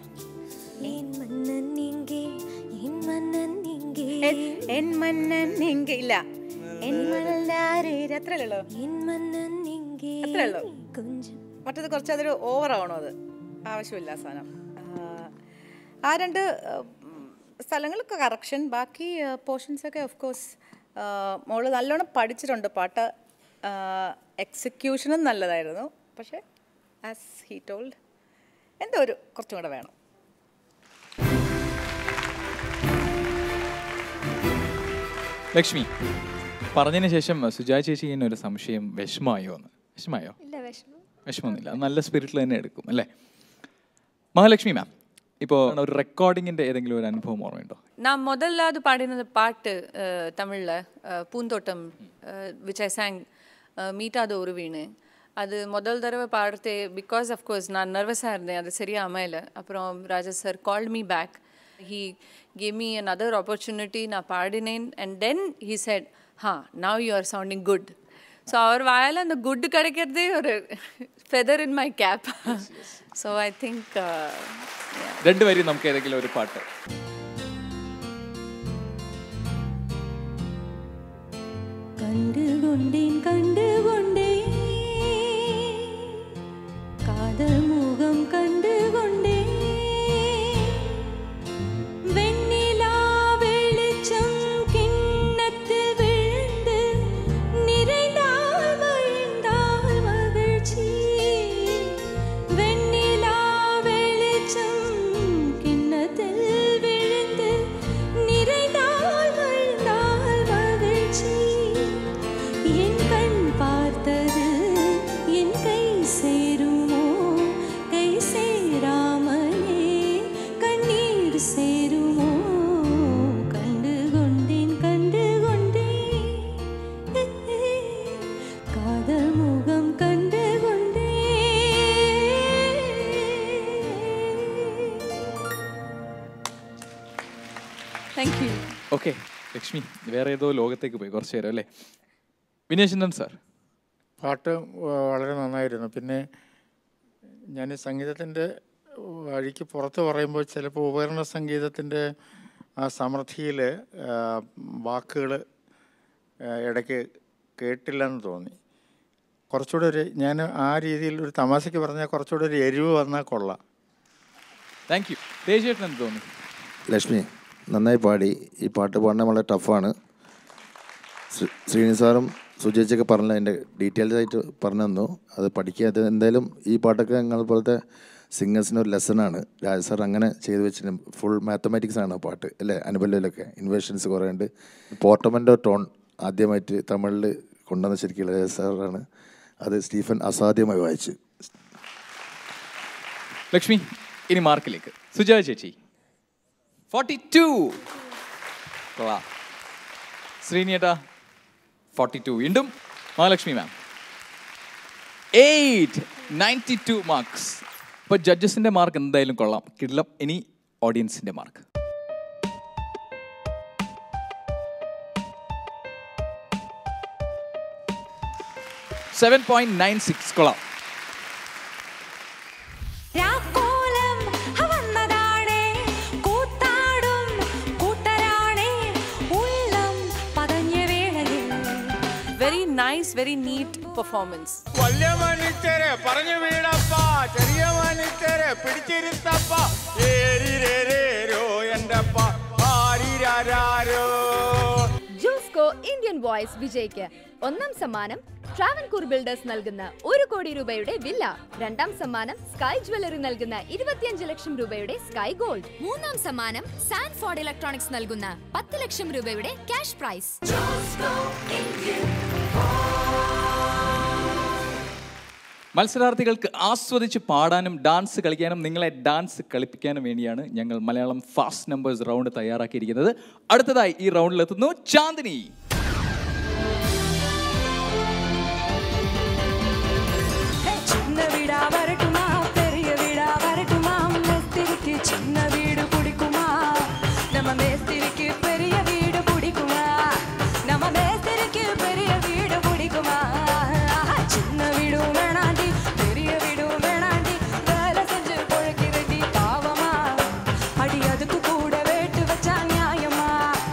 S5: എൻ മന്നൻ നിങ്കെ ഇല്ല എൻ മണലാരേ അത്രയല്ലേ ഉള്ളൂ അത്രേ ഉള്ളൂ മറ്റത് കുറച്ച് അതൊരു ഓവർ ആവണോ അത് ആവശ്യമില്ല ആ സാധനം ആ, ആ രണ്ട് സ്ഥലങ്ങളൊക്കെ കറക്ഷൻ ബാക്കി പോർഷൻസൊക്കെ ഓഫ് കോഴ്സ് മോള് നല്ലോണം പഠിച്ചിട്ടുണ്ട് പാട്ട് എക്സിക്യൂഷനും നല്ലതായിരുന്നു പക്ഷേ ആസ് ഹീ ടോൾഡ് എന്തോ ഒരു കുറച്ചും കൂടെ വേണം
S3: ലക്ഷ്മി പറഞ്ഞതിന് ശേഷം സുജാ ചേച്ചി ഇങ്ങനെ ഒരു സംശയം വിഷമമായോ എന്ന് വിഷമമായോ
S13: ഇല്ല വിഷമം
S3: വിഷമമൊന്നുമില്ല അത് നല്ല സ്പിരിറ്റിൽ തന്നെ എടുക്കും അല്ലേ മഹാലക്ഷ്മി മാം ഇപ്പോൾ ഒരു റെക്കോർഡിങ്ങിൻ്റെ ഏതെങ്കിലും ഒരു അനുഭവം ഓർമ്മയുണ്ടോ
S6: நான் முதல்லாவது பாடினது பாட்டு தமிழில் பூந்தோட்டம் விச் ஐ சாங் மீட்டாத ஒரு வீணு அது முதல் தடவை பாடுறதே பிகாஸ் அஃப்கோர்ஸ் நான் நர்வஸாக இருந்தேன் அது சரியாக அமையல அப்புறம் Raja sir called me back he gave me another opportunity நான் பாடினேன் and then he said ah now you are sounding good so அவர் வாயால் அந்த குட் கிடைக்கிறதே ஒரு feather in my cap so I think
S3: രണ്ടുപേരും നമുക്ക് ഏതെങ്കിലും ഒരു പാട്ട്
S1: കണ്ടുകൊണ്ടേൻ കണ്ടുകൊണ്ടേൻ കാതൽ മുഖം കണ്ടുകൊണ്ടേൻ വെണ്ണിലാ വെളിച്ചം കിണ്ണത്തിൽ വിഴുந்து நிறைந்தால் மகிழ்ந்தால் மகிழ்ச்சி வெண்ணிலா வெளிச்சம் கிண்ணத்தில் விழுந்து நிறைந்தால் மகிழ்ந்தால் மகிழ்ச்சி என் கண் பார்த்தது என் கை சேருமோ கை சேராமலே கண்ணீர் சேருமோ கண்டு கொண்டேன் கண்டு கொண்டேன் காதல் முகம் கண்டு கொண்டேன்
S6: താങ്ക് യു
S3: ഓക്കെ ലക്ഷ്മി വേറെ ഏതോ ലോകത്തേക്ക് പോയി കുറച്ച് നേരം അല്ലേ വിനേശന്ദൻ സാർ
S9: പാട്ട് വ- വളരെ നന്നായിരുന്നു പിന്നെ ഞാൻ സംഗീതത്തിൻ്റെ വഴിക്ക് പുറത്ത് പറയുമ്പോൾ ചിലപ്പോൾ ഉപകരണ സംഗീതത്തിൻ്റെ ആ സമൃദ്ധിയിൽ വാക്കുകൾ ഇടയ്ക്ക് കേട്ടില്ലെന്ന് തോന്നി കുറച്ചുകൂടെ ഒരു ഞാൻ ആ രീതിയിൽ ഒരു തമാശയ്ക്ക് പറഞ്ഞാൽ കുറച്ചുകൂടെ ഒരു എരിവ് വന്നാൽ കൊള്ളാം
S3: താങ്ക് യു തേജേട്ടൻ എന്ത് തോന്നി
S8: ലക്ഷ്മി നന്നായി പാടി ഈ പാട്ട് പാടാൻ വളരെ ടഫാണ് ശ്രീ- ശ്രീനി സാറും സുജയിച്ചൊക്കെ പറഞ്ഞ അതിൻ്റെ ഡീറ്റെയിൽസ് ആയിട്ട് പറഞ്ഞു തന്നു അത് പഠിക്കുക അത് എന്തായാലും ഈ പാട്ടൊക്കെ നിങ്ങൾ പോലത്തെ സിംഗേഴ്സിന് ഒരു ലെസണാണ് രാജ സാർ അങ്ങനെ ചെയ്തു വെച്ചിട്ട് ഫുൾ മാത്തമാറ്റിക്സ് ആണ് ആ പാട്ട് അല്ലേ അനുബല്ലിലൊക്കെ ഇൻവേഷൻസ് കുറേ ഉണ്ട് പോർട്ടമെൻ്റോ ടോൺ ആദ്യമായിട്ട് തമിഴിൽ കൊണ്ടുവന്ന ശരിക്കും രാജ സാറാണ് അത് സ്റ്റീഫൻ അസാധ്യമായി വായിച്ചു
S3: ലക്ഷ്മി ഇനി മാർക്കിലേക്ക് സുജാ ചേച്ചി ഫോർട്ടി ടു കൊള്ളാം ശ്രീനിയേട്ടാ ഫോർട്ടി ടു വീണ്ടും Mahalakshmi ma'am eight ninety two marks ഇപ്പോൾ ജഡ്ജസിൻ്റെ മാർക്ക് എന്തായാലും കൊള്ളാം കിടലം ഇനി ഓഡിയൻസിൻ്റെ mark seven point nine six കൊള്ളാം
S1: രാക്കോലം വന്നതാണേ കൂത്താടും കൂട്ടരാണേ ഉള്ളം പതഞ്ഞ വേളയിൽ
S6: Very nice, very neat performance.
S9: വലിയ മനുഷ്യരെ പറഞ്ഞു വീടപ്പ ചെറിയ മനുഷ്യരെ പിടിച്ചിരുത്തപ്പ ഏരിരേരോ എൻ്റെ ആരിരാരോ
S13: ജൂസ്കോ ഇന്ത്യൻ വോയ്സ് വിജയ്ക്ക് ഒന്നാം സമ്മാനം ട്രാവൻകൂർ ബിൽഡേഴ്സ് നൽകുന്ന ഒരു കോടി രൂപയുടെ വില്ല രണ്ടാം സമ്മാനം സ്കൈ ജ്വല്ലറി നൽകുന്ന ഇരുപത്തിയഞ്ച് ലക്ഷം രൂപയുടെ സ്കൈ ഗോൾഡ് മൂന്നാം സമ്മാനം സാൻഫോർഡ് ഇലക്ട്രോണിക്സ് നൽകുന്ന പത്ത് ലക്ഷം രൂപയുടെ ക്യാഷ് പ്രൈസ്
S3: മത്സരാർത്ഥികൾക്ക് ആസ്വദിച്ച് പാടാനും ഡാൻസ് കളിക്കാനും നിങ്ങളെ ഡാൻസ് കളിപ്പിക്കാനും വേണ്ടിയാണ് ഞങ്ങൾ മലയാളം ഫാസ്റ്റ് നമ്പേഴ്സ് റൗണ്ട് തയ്യാറാക്കിയിരിക്കുന്നത് അടുത്തതായി ഈ റൗണ്ടിലെത്തുന്നു ചാന്ദിനി
S1: சின்ன வீடா வரட்டுமா பெரிய வீடா வரட்டுமா மேஸ்திரிக்கு சின்ன வீடு பிடிக்குமா நம்ம மேஸ்திரிக்கு பெரிய வீடு பிடிக்குமா நம்ம மேஸ்திரிக்கு பெரிய வீடு பிடிக்குமா சின்ன வீடும் வேணாண்டி பெரிய வீடும் வேணாண்டி வேலை செஞ்சு பொழைக்கிறடி பாவமா அடி அதுக்கு கூட வேட்டு வச்சா நியாயமா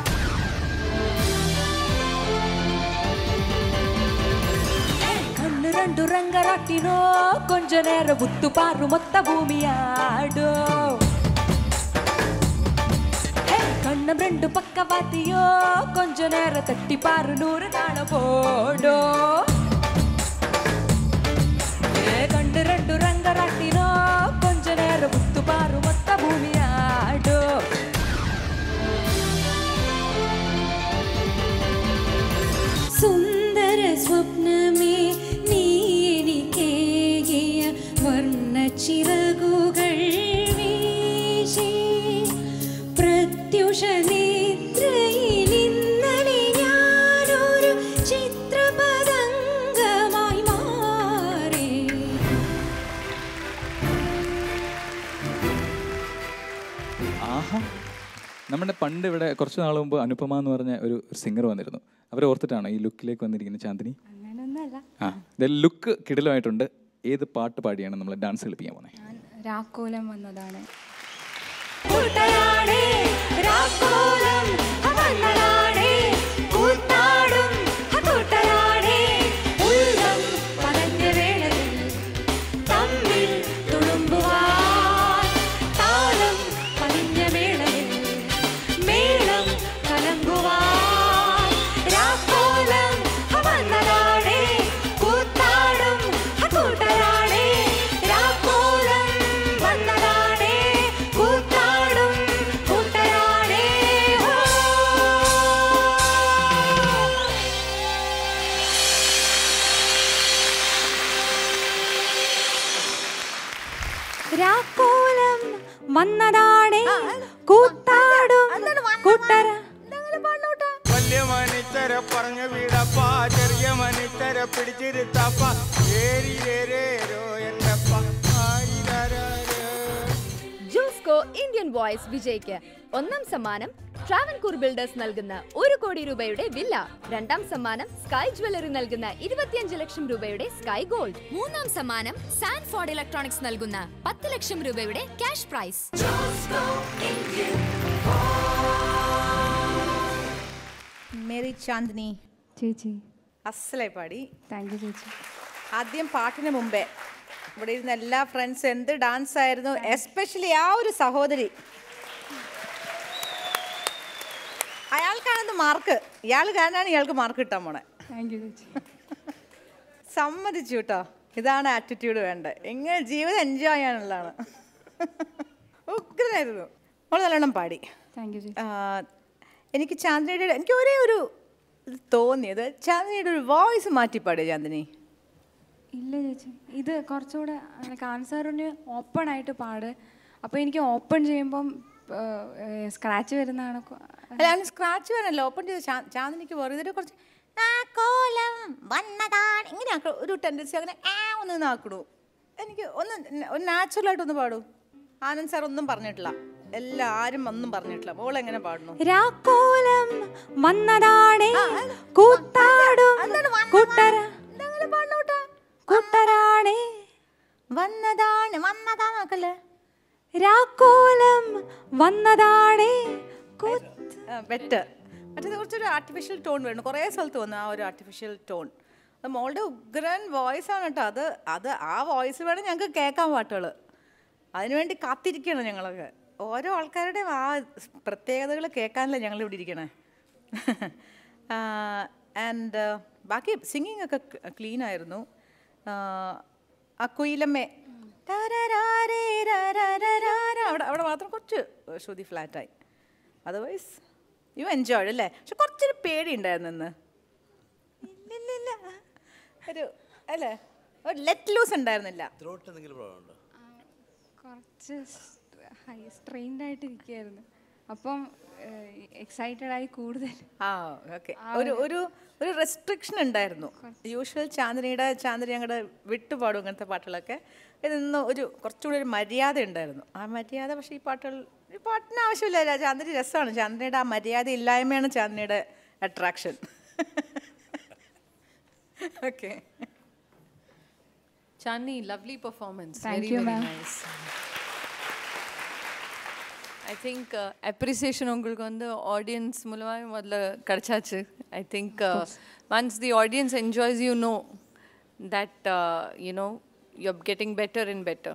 S1: கண்ணு ரெண்டு ರಂಗರಾಟಿನೋ ಕೊಂಚ ನೇರ ಬುತ್ತು ಪಾರು ಮೊತ್ತ ಭೂಮಿಯಾಡೋ ಹೇ, ಕಣ್ಣಂ ரெண்டு பக்கவாத்தியோ கொஞ்ச நேரம் தட்டி பாரு நூறு தாள போடோ ஏ கண்டு ரெண்டு ರಂಗರಾಟಿನೋ கொஞ்ச நேரம் முத்து பாரு மொத்த பூமியாடோ സുന്ദര സ്വപ്നമേ നീ എനിക്കേകിയ വർണ്ണച്ചിറകുകൾ വീശി പ്രത്യുഷ നിദ്രയിൽ ഇന്നലെ ഞാനൊരു ചിത്രപതംഗമായി മാറി
S3: ആഹാ നമ്മുടെ പണ്ട് ഇവിടെ കുറച്ച് നാൾ മുമ്പ് അനുപമ എന്ന് പറഞ്ഞ ഒരു സിംഗർ വന്നിരുന്നു അവരെ ഓർത്തിട്ടാണ് ഈ ലുക്കിലേക്ക് വന്നിരിക്കുന്നത് ചാന്ദിനി
S14: അങ്ങനൊന്നല്ല
S3: ആ ലുക്ക് കിടിലമായിട്ടുണ്ട് ഏത് പാട്ട് പാടിയാണ് നമ്മൾ ഡാൻസ് കളിപ്പിക്കാൻ പോകുന്നത്
S14: രാക്കോലം വന്നതാണ്
S1: കൂട്ടരാടേ രാക്കോലം വന്നതാടേ കൂത്താടും കൂട്ടരാടേ ഉള്ളം പതഞ്ഞ വേളയിൽ തമ്മിൽ തുളുമ്പുവാൻ താളം പതിഞ്ഞ വേളയിൽ മേളം കലങ്കുവാൻ രാക്കോലം വന്നതാടേ കൂത്താടും കൂട്ടരാടേ രാക്കോലം വന്നതാടേ കൂത്താടും കൂട്ടരാടേ ഹോ രാക്കോലം വന്നതാടേ കൂത്താടും കൂട്ടര
S9: വലിയ മനുഷ്യരെ പറഞ്ഞു വീടപ്പ ചെറിയ മനുഷ്യരെ പിടിച്ചിരുത്തപ്പ ഏരിരേരോ എൻ്റെ ആരിരാരോ
S13: ജൂസ്കോ ഇന്ത്യൻ ഇന്ത്യൻ വോയിസ് വിജയ്ക്ക് ഒന്നാം സമ്മാനം ട്രാവൻകൂർ ബിൽഡേഴ്സ് നൽകുന്ന ഒരു കോടി രൂപയുടെ വില്ല രണ്ടാം സമ്മാനം സ്കൈ ജ്വല്ലറി നൽകുന്ന ഇരുപത്തിയഞ്ച് ലക്ഷം രൂപയുടെ സ്കൈ ഗോൾഡ് മൂന്നാം സമ്മാനം സാൻഫോർഡ് ഇലക്ട്രോണിക്സ് നൽകുന്ന പത്ത് ലക്ഷം രൂപയുടെ ക്യാഷ് പ്രൈസ്
S5: മേരി ചാന്ദിനി
S14: ചേച്ചി
S5: അസലായി പാടി
S14: താങ്ക് യു ചേച്ചി
S5: ആദ്യം പാട്ടിന് മുമ്പേ ഇവിടെ ഇരുന്ന എല്ലാ ഫ്രണ്ട്സും എന്ത് ഡാൻസ് ആയിരുന്നു എസ്പെഷ്യലി ആ ഒരു സഹോദരി അയാൾക്കാണെന്ന് മാർക്ക് ഇയാൾ കാരനാണ് ഇയാൾക്ക് മാർക്ക് കിട്ടാൻ പോണേ
S14: താങ്ക് യു ചേച്ചി
S5: സമ്മതിച്ചു കേട്ടോ ഇതാണ് ആറ്റിറ്റ്യൂഡ് വേണ്ടത് എങ്ങനെ ജീവിതം എൻജോയ് ചെയ്യാനുള്ളതാണ് ഉഗ്രനായിരുന്നു അവൾ നല്ലോണം പാടി
S14: താങ്ക് യു ചേച്ചി
S5: ആ, എനിക്ക് ചാന്ദിനിയുടെ എനിക്ക് ഒരേ ഒരു ഇത് തോന്നിയത് ചാന്ദിനിയുടെ ഒരു വോയിസ് മാറ്റി പാടിയ ചാന്ദിനി
S14: ഇല്ല ചേച്ചി ഇത് കുറച്ചുകൂടെ കാൻസറിന് ഓപ്പൺ ആയിട്ട് പാട് അപ്പോൾ എനിക്ക് ഓപ്പൺ ചെയ്യുമ്പം സ്ക്രാച്ച് വരുന്നതാണ് കൊ-
S5: അല്ല അവന് സ്ക്രാച്ച് വേണമല്ല ഓപ്പൺ ചെയ്ത് ചാ- ചാന്ദിനിക്ക് വെറുതെ കുറച്ച് ആ കോലം വന്നതാണ് ഇങ്ങനെ ആക്ക- ഒരു ടെൻഡൻസി അങ്ങനെ ആ ഒന്ന് നാക്കണു എനിക്ക് ഒന്ന് ന- ഒരു നാച്ചുറൽ ആയിട്ട് ഒന്ന് പാടൂ ആനന്ദ് സാർ ഒന്നും പറഞ്ഞിട്ടില്ല എല്ലാരും ഒന്നും പറഞ്ഞിട്ടില്ല മോൾ എങ്ങനെ പാടുന്നു
S14: രാക്കോലം വന്നതാണേ കൂത്താടും കൂട്ടര കൂട്ടരാണേ
S5: വന്നതാണ് വന്നതാന്നൊക്കല്ലേ
S14: രാക്കോലം വന്നതാണേ
S5: ബെറ്റർ മറ്റേത് കുറച്ചൊരു ആർട്ടിഫിഷ്യൽ ടോൺ വേണം കുറേ സ്ഥലത്ത് വന്നു ആ ഒരു ആർട്ടിഫിഷ്യൽ ടോൺ അത് മോളുടെ ഉഗ്രൻ വോയിസ് ആണ് കേട്ടോ അത് അത് ആ വോയിസ് വേണം ഞങ്ങൾക്ക് കേൾക്കാൻ പാട്ടുകൾ അതിനുവേണ്ടി കാത്തിരിക്കണം ഞങ്ങളൊക്കെ ഓരോ ആൾക്കാരുടെയും ആ പ്രത്യേകതകൾ കേൾക്കാനല്ലേ ഞങ്ങൾ ഇവിടെ ഇരിക്കണേ ആൻഡ് ബാക്കി സിംഗിങ് ഒക്കെ ക്ലീൻ ആയിരുന്നു ആ, ആ കുയിലമ്മേ ടാരാരാരേ രാരാരാരാര. അവിടെ അവിടെ മാത്രം കുറച്ച് ശ്രുതി ഫ്ലാറ്റായി അതർവൈസ് യു എൻജോയ്ഡ് അല്ലേ പക്ഷെ കുറച്ചൊരു പേടി ഉണ്ടായിരുന്നു ഇന്ന് ഇല്ലില്ലില്ല. ഒരു അല്ലേ ഒരു ലെറ്റ് ലൂസ് ഉണ്ടായിരുന്നില്ല
S2: ത്രോട്ട് എന്തെങ്കിലും പ്രോബ്ലം ഉണ്ടോ
S14: കുറച്ച് ഹൈ സ്ട്രെയിൻഡ് ആയിട്ട് ഇരിക്കുകയായിരുന്നു അപ്പം എക്സൈറ്റഡ് ആയി കൂടുതൽ
S5: ആ ഓക്കെ ഒരു ഒരു ഒരു റെസ്ട്രിക്ഷൻ ഉണ്ടായിരുന്നു യൂഷ്വൽ ചാന്ദിനിയുടെ ചാന്ദിനി ഞങ്ങളുടെ വിട്ടുപാടും അങ്ങനത്തെ പാട്ടുകളൊക്കെ ഇന്ന് ഒരു കുറച്ചുകൂടി ഒരു മര്യാദ ഉണ്ടായിരുന്നു ആ മര്യാദ പക്ഷേ ഈ പാട്ടുകൾ ഈ പാട്ടിന് ആവശ്യമില്ല ചാന്ദിനി രസമാണ് ചാന്ദിനിയുടെ ആ മര്യാദ ഇല്ലായ്മയാണ് ചാന്ദിനിയുടെ attraction okay
S6: Chandni, lovely performance.
S14: Thank
S6: very,
S14: you,
S6: very
S14: ma'am.
S6: nice. I think appreciation உங்களுக்கு வந்து ஆடியன்ஸ் மூலமாக முதல்ல கிடச்சாச்சு I think once the audience enjoys you know that you know you getting better and better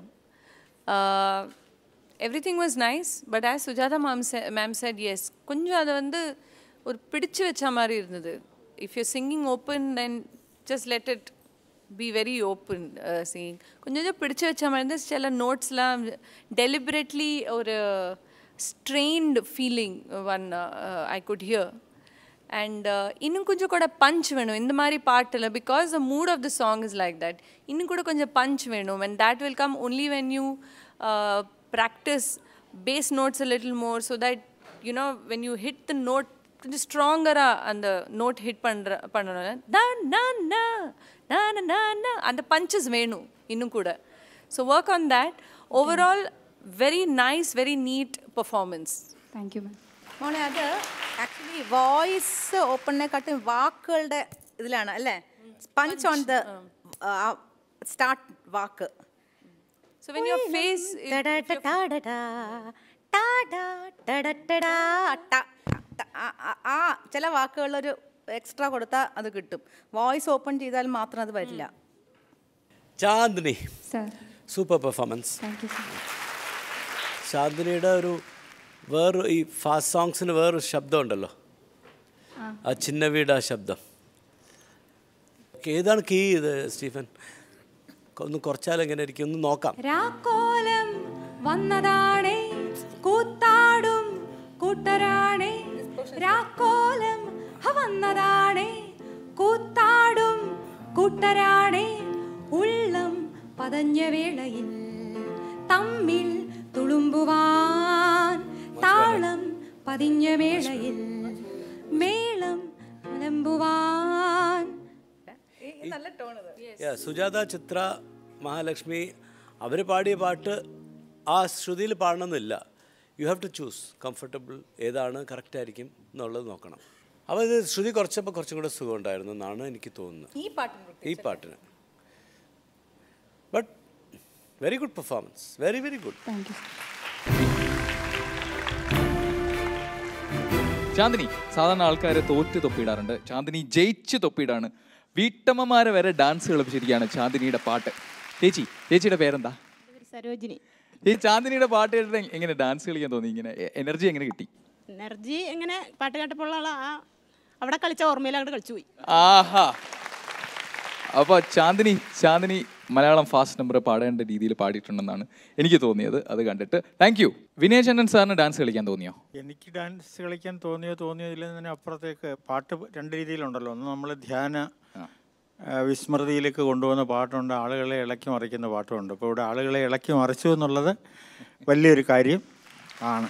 S6: everything was nice but as Sujatha ma'am ma'am said yes கொஞ்சம் அதை வந்து ஒரு பிடிச்சு வச்ச மாதிரி இருந்தது if you singing open then just let it be very open singing கொஞ்சம் கொஞ்சம் பிடிச்சு வச்ச மாதிரி இருந்து சில நோட்ஸ்லாம் டெலிபரேட்லி ஒரு strained feeling one I could hear and இன்னும் கொஞ்சம் கூட பஞ்ச் வேணும் இந்த மாதிரி பாட்டில் because the mood of the song is like that இன்னும் கூட கொஞ்சம் பஞ்ச் வேணும் and that will come only when you uh, practice bass notes a little more so that you know when you hit the note கொஞ்சம் ஸ்ட்ராங்கராக அந்த note hit பண்ணுற பண்ணணும் தான் நான் நான் நான் அந்த பஞ்சஸ் வேணும் இன்னும் கூட so work on that overall very nice very neat performance
S14: thank you ma'am
S5: മോളെ അത് ആക്ച്വലി വോയിസ് ഓപ്പണിനെക്കാട്ടും വാക്കുകളുടെ ഇതിലാണ് അല്ലേ പഞ്ച് ഓൺ ദ സ്റ്റാർട്ട് വാക്ക്
S6: So when your face,
S5: ആ ചില വാക്കുകളിലൊരു എക്സ്ട്രാ കൊടുത്താൽ അത് കിട്ടും വോയിസ് ഓപ്പൺ ചെയ്താൽ മാത്രം അത് വരില്ല
S2: Chandini
S14: sir
S2: super performance
S14: thank you sir
S2: ചാന്ദിനിയുടെ ഒരു വേറൊരു ഈ ഫാസ്റ്റ് സോങ്സിന് വേറൊരു ശബ്ദം ഉണ്ടല്ലോ ആ ചിന്ന വീട് ആ ശബ്ദം ഏതാണ് കീ ഇത് സ്റ്റീഫൻ ഒന്ന് കുറച്ചാൽ എങ്ങനെ ഇരിക്കും ഒന്ന് നോക്കാം
S14: രാക്കോലം വന്നതാണേ കൂത്താടും കൂട്ടരാണേ രാക്കോലം ഹ വന്നതാണേ കൂത്താടും കൂട്ടരാണേ ഉള്ളം പതഞ്ഞ വേളയിൽ തമ്മിൽ തുളുമ്പുവാൻ താളം പതിഞ്ഞ വേളയിൽ മേളം വിളമ്പുവാൻ
S5: നല്ല ടോൺ
S2: Yeah, സുജാത ചിത്ര മഹാലക്ഷ്മി അവർ പാടിയ പാട്ട് ആ ശ്രുതിയിൽ പാടണമെന്നില്ല you have to choose comfortable ഏതാണ് കറക്റ്റ് ആയിരിക്കും എന്നുള്ളത് നോക്കണം അപ്പോൾ ഇത് ശ്രുതി കുറച്ചപ്പോൾ കുറച്ചും കൂടെ സുഖം ഉണ്ടായിരുന്നു എന്നാണ് എനിക്ക് തോന്നുന്നത്
S5: ഈ പാട്ടിന്
S2: ഈ പാട്ടിന് but very good performance very very good
S14: thank you
S3: Chandini സാധാരണ ആൾക്കാർ തോറ്റ് തൊപ്പിയിടാറുണ്ട് ചാന്ദിനി ജയിച്ച് തൊപ്പിയിടാണ് വീട്ടമ്മമാരെ വരെ ഡാൻസ് കളിപ്പിച്ചിരിക്കുകയാണ് ചാന്ദിനിയുടെ പാട്ട് ചേച്ചി ചേച്ചിയുടെ പേരെന്താ
S15: സരോജിനി
S3: ഈ ചാന്ദിനിയുടെ പാട്ട് കേട്ടിട്ട് എങ്ങനെ ഡാൻസ് കളിക്കാൻ തോന്നി ഇങ്ങനെ എനർജി എങ്ങനെ കിട്ടി
S15: എനർജി എങ്ങനെ പാട്ട് കേട്ടപ്പോൾ ഉള്ള ആ അവിടെ കളിച്ച ഓർമ്മയിൽ അങ്ങോട്ട് കളിച്ചു പോയി
S3: ആഹാ അപ്പൊ ചാന്ദിനി ചാന്ദിനി മലയാളം ഫാസ്റ്റ് നമ്പർ പാടേണ്ട രീതിയിൽ പാടിയിട്ടുണ്ടെന്നാണ് എനിക്ക് തോന്നിയത് അത് കണ്ടിട്ട് താങ്ക് യു വിനയചന്ദ്രൻ സാറിന് ഡാൻസ് കളിക്കാൻ തോന്നിയോ
S9: എനിക്ക് ഡാൻസ് കളിക്കാൻ തോന്നിയോ തോന്നിയോ ഇല്ലെന്നതിന് അപ്പുറത്തേക്ക് പാട്ട് രണ്ട് രീതിയിലുണ്ടല്ലോ ഒന്ന് നമ്മൾ ധ്യാന ആ, വിസ്മൃതിയിലേക്ക് കൊണ്ടുപോകുന്ന പാട്ടുണ്ട് ആളുകളെ ഇളക്കി മറിക്കുന്ന പാട്ടുമുണ്ട് അപ്പോൾ ഇവിടെ ആളുകളെ ഇളക്കി മറിച്ചു എന്നുള്ളത് വലിയൊരു കാര്യം ആണ്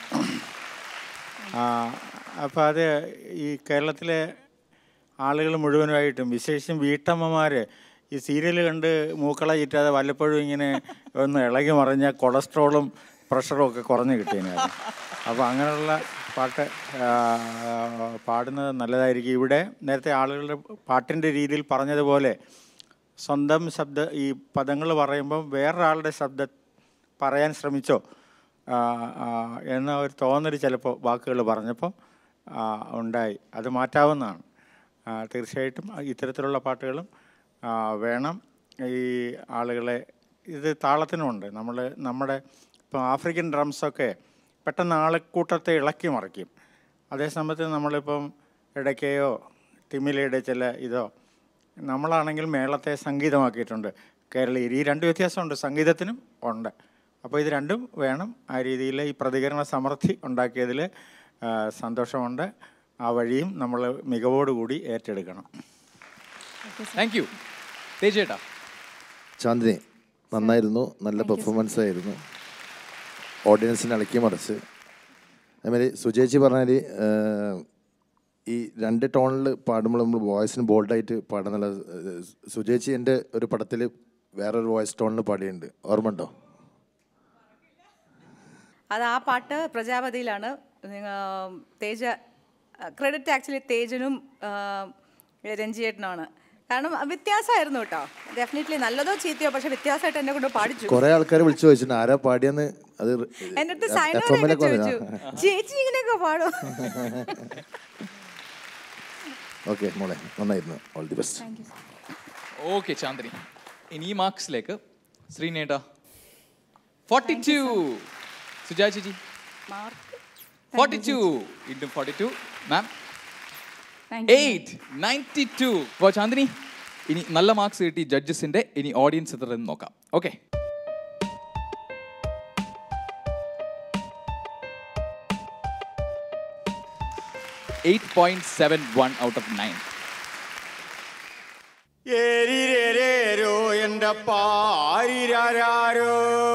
S9: അപ്പോൾ അത് ഈ കേരളത്തിലെ ആളുകൾ മുഴുവനായിട്ടും വിശേഷിച്ചും വീട്ടമ്മമാർ ഈ സീരിയൽ കണ്ട് മൂക്കള ചീറ്റാതെ വല്ലപ്പോഴും ഇങ്ങനെ ഒന്ന് ഇളകി മറിഞ്ഞ കൊളസ്ട്രോളും പ്രഷറും ഒക്കെ കുറഞ്ഞ് കിട്ടിയതിനായിരുന്നു അപ്പോൾ അങ്ങനെയുള്ള പാട്ട് ആ, പാടുന്നത് നല്ലതായിരിക്കും ഇവിടെ നേരത്തെ ആളുകളുടെ പാട്ടിൻ്റെ രീതിയിൽ പറഞ്ഞതുപോലെ സ്വന്തം ശബ്ദ ഈ പദങ്ങൾ പറയുമ്പം വേറൊരാളുടെ ശബ്ദം പറയാൻ ശ്രമിച്ചോ ആ, ആ, എന്ന ഒരു തോന്നൽ ചിലപ്പോൾ വാക്കുകൾ പറഞ്ഞപ്പോൾ ആ, ഉണ്ടായി അത് മാറ്റാവുന്നതാണ് ആ, തീർച്ചയായിട്ടും ഇത്തരത്തിലുള്ള പാട്ടുകളും ആ, വേണം ഈ ആളുകളെ ഇത് താളത്തിനുമുണ്ട് നമ്മൾ നമ്മുടെ ഇപ്പോൾ ആഫ്രിക്കൻ ഡ്രംസൊക്കെ പെട്ടെന്ന് ആളെക്കൂട്ടത്തെ ഇളക്കി മറിക്കും അതേ സമയത്ത് നമ്മളിപ്പം ഇടയ്ക്കയോ തിമിലയുടെ ചില ഇതോ നമ്മളാണെങ്കിൽ മേളത്തെ സംഗീതമാക്കിയിട്ടുണ്ട് കേരളീയർ ഈ രണ്ട് വ്യത്യാസമുണ്ട് സംഗീതത്തിനും ഉണ്ട് അപ്പോൾ ഇത് രണ്ടും വേണം ആ രീതിയിൽ ഈ പ്രതികരണ സമൃദ്ധി ഉണ്ടാക്കിയതിൽ ആ, സന്തോഷമുണ്ട് ആ വഴിയും നമ്മൾ മികവോടുകൂടി ഏറ്റെടുക്കണം
S3: താങ്ക് യു തേജേട്ടാ
S8: ചാന്ദിനി നന്നായിരുന്നു നല്ല പെർഫോമൻസ് ആയിരുന്നു ഓഡിയൻസിനെ ഇളക്കി മറിച്ച് അതേമാതിരി സുചേച്ചി പറഞ്ഞാൽ ഈ രണ്ട് ടോണിൽ പാടുമ്പോൾ നമ്മൾ വോയിസിന് ബോൾഡായിട്ട് പാടുന്നുള്ള സുചേച്ചി എൻ്റെ ഒരു പടത്തിൽ വേറൊരു വോയിസ് ടോണിൽ പാടിയിട്ടുണ്ട് ഓർമ്മ ഉണ്ടോ
S5: അത് ആ പാട്ട് പ്രജാപതിയിലാണ് നിങ്ങ- തേജ ക്രെഡിറ്റ് ആക്ച്വലി തേജനും ആ, രഞ്ജിയേട്ടനാണ് കാരണം വ്യത്യാസമായിരുന്നു കേട്ടോ ഡെഫിനറ്റ്ലി നല്ലതോ ചീത്തയോ പക്ഷെ വ്യത്യാസമായിട്ട് എന്നെ കൊണ്ട് പാടിച്ചു
S8: കുറേ ആൾക്കാർ വിളിച്ചു ചോദിച്ചിട്ടുണ്ട് ആരാ പാടിയെന്ന് അത്
S5: എൻ്റെ അടുത്ത്
S8: എഫ്
S5: സൈനോടൊക്കെ
S8: എമ്മിലൊക്കെ
S5: ചോദിച്ചു ചേച്ചി ഇങ്ങനെയൊക്കെ പാടും
S8: ഓക്കെ മോളെ നന്നായിരുന്നു all the best
S3: okay Chandini ഇനി ഈ മാർക്സിലേക്ക് ശ്രീനേട്ട ഫോർട്ടി ടു സുജാ ചേച്ചി forty two into forty two ma'am eight ninety two അപ്പോൾ ചാന്ദിനി ഇനി നല്ല മാർക്സ് കിട്ടി ജഡ്ജസിന്റെ ഇനി ഓഡിയൻസ് എത്ര എന്ന് നോക്കാം okay eight point seven one out of nine
S9: ഏരിരേരേരോ എൻ്റെ പാരിരാരോ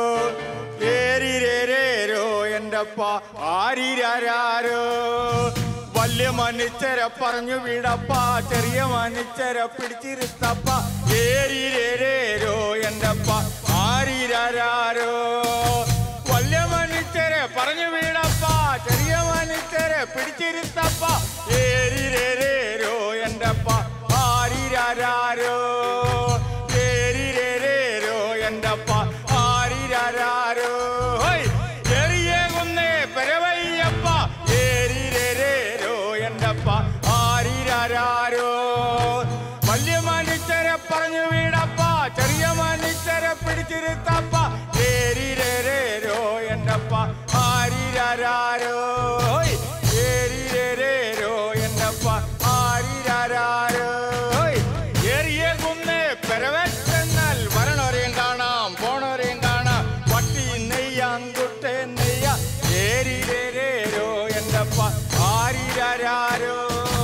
S9: ഏരിരേരേരോ എൻ്റെ പാരിരാരോ വലിയ മനുഷ്യരെ പറഞ്ഞു വിടപ്പ ചെറിയ മനുഷ്യരെ പിടിച്ചിരുത്തപ്പ ഏരിരേരേരോ എൻ്റെ പാരിരാരോ വലിയ മനുഷ്യരെ പറഞ്ഞു വിടപ്പ ചെറിയ മനുഷ്യരെ പിടിച്ചിരുത്തപ്പ ഏരിരേരേരോ എൻ്റെ ആരിരാരോ ഏരിരേരോ എൻ്റെ ആരിരാരോ എറിയേകുന്നേ പെരവയ്യപ്പ ഏരിരേരോ എൻ്റെ ആരിരാരോ വലിയ മനുഷ്യരെ പറഞ്ഞു വീടപ്പ ചെറിയ മനുഷ്യരെ പിടിച്ചിരുത്തപ്പ ഏരിരേരോ എൻ്റെ ആരിരാരോ ഏരിരേരോ എൻ്റെ ആരിരാരോ ഏറിയ കുന്ന് പെരവെച്ചെന്നാൽ വരണോരെയും കാണാം പോണോരെയും കാണാം പട്ടി നെയ്യാം കുട്ടേ നെയ്യ ഏരിരേരോ എൻ്റെ ആരിരാരോ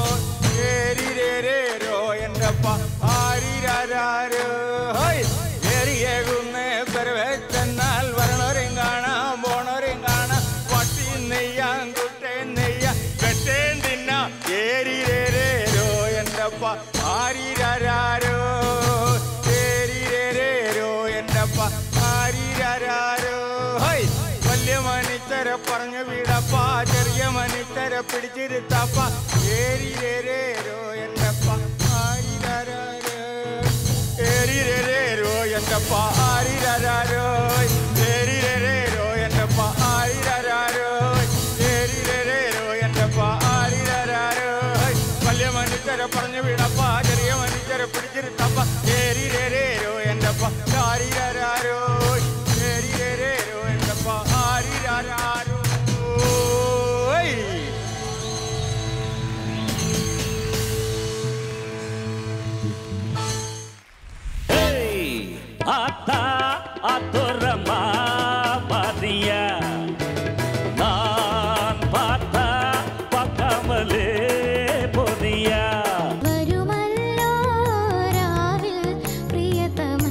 S9: ഏരിരേരോ എൻ്റെ ആരിരാരോ ഏറിയ കുന്ന് പെരവെച്ചെന്നാൽ വരണോരെയും കാണാം പോണോരെയും കാണാം പട്ടി നെയ്യാം കുട്ടേ നെയ്യ വെട്ടേൻ തിന്ന ഏരിരേരോ എൻ്റെ ആരിരാരോ ഏരിരേരോ എൻ്റെ ആരിരാരോ വലിയ മനുഷ്യരെ പറഞ്ഞു വീട പിടിച്ചിരുത്തപ്പ ഏരിരേരോ എന്നപ്പ ആരിരാരോ ഏരിരേരോ എന്നപ്പ ആരിരാരോ ഏരിരേരോ എന്നപ്പ ആരിരാരോ ഏരിരേരോ എന്നപ്പ ആരിരാരോ വലിയ മനുഷ്യരെ പറഞ്ഞു വീണപ്പ ചെറിയ മനുഷ്യരെ പിടിച്ചിരുത്തപ്പ ഏരിരേരോ എന്നപ്പ ആരിരാരോ ഏരിരേരോ എന്നപ്പ ആരിരാരോ
S16: ஆத்தா அத்துரமா பாதியா நான் பார்த்தா பார்க்காமலே போதியா
S17: വരുമല്ലോ രാവിൽ പ്രിയതമൻ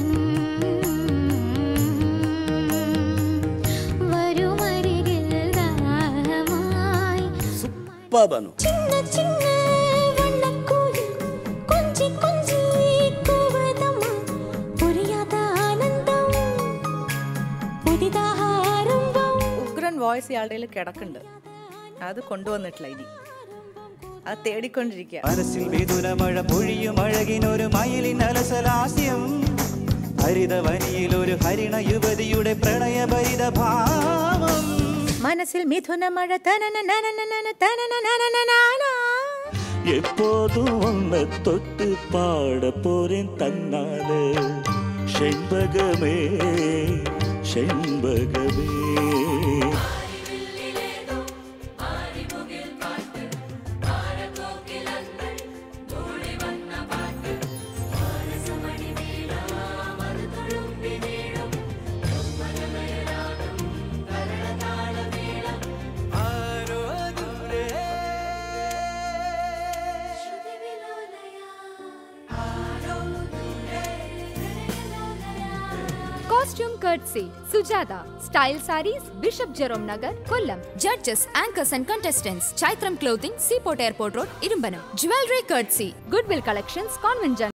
S17: വരുമരികിൽ ദാഹമായി
S2: പബനു
S17: ചിന്ന ചിന്ന വണ്ണക്കുയിൽ കൊഞ്ചി കൊഞ്ചി കൂവതമ്മ പുരിയാത്ത ആനന്ദം പുതിതാഹാരംഭം
S5: ഉഗ്രൻ വോയിസ് ഇയാളുടെ കയ്യിൽ കിടക്കുന്നുണ്ട് അത് കൊണ്ടുവന്നിട്ടില്ല ഇനി അത് തേടിക്കൊണ്ടിരിക്കുക
S18: മനസ്സിൽ വിതുരമഴ പൊഴിയും അഴകിനൊരു മയിലിൻ അലസലാസ്യം ഹരിതവനിയിൽ ഒരു ഹരിണ യുവതിയുടെ പ്രണയഭരിത ഭാവം
S5: മനസ്സിൽ മിഥുന മഴ തനനനനനനന തനനനനനനാന.
S16: எப்போதும் உன்னை தொட்டு பாட போறேன் தன்னால செண்பகமே செண்பகமே
S13: costume courtesy Sujatha style saris bishop Jerome Nagar Kollam judges anchors and contestants Chaithram clothing seaport airport road Irumpanam jewellery courtesy goodwill collections convent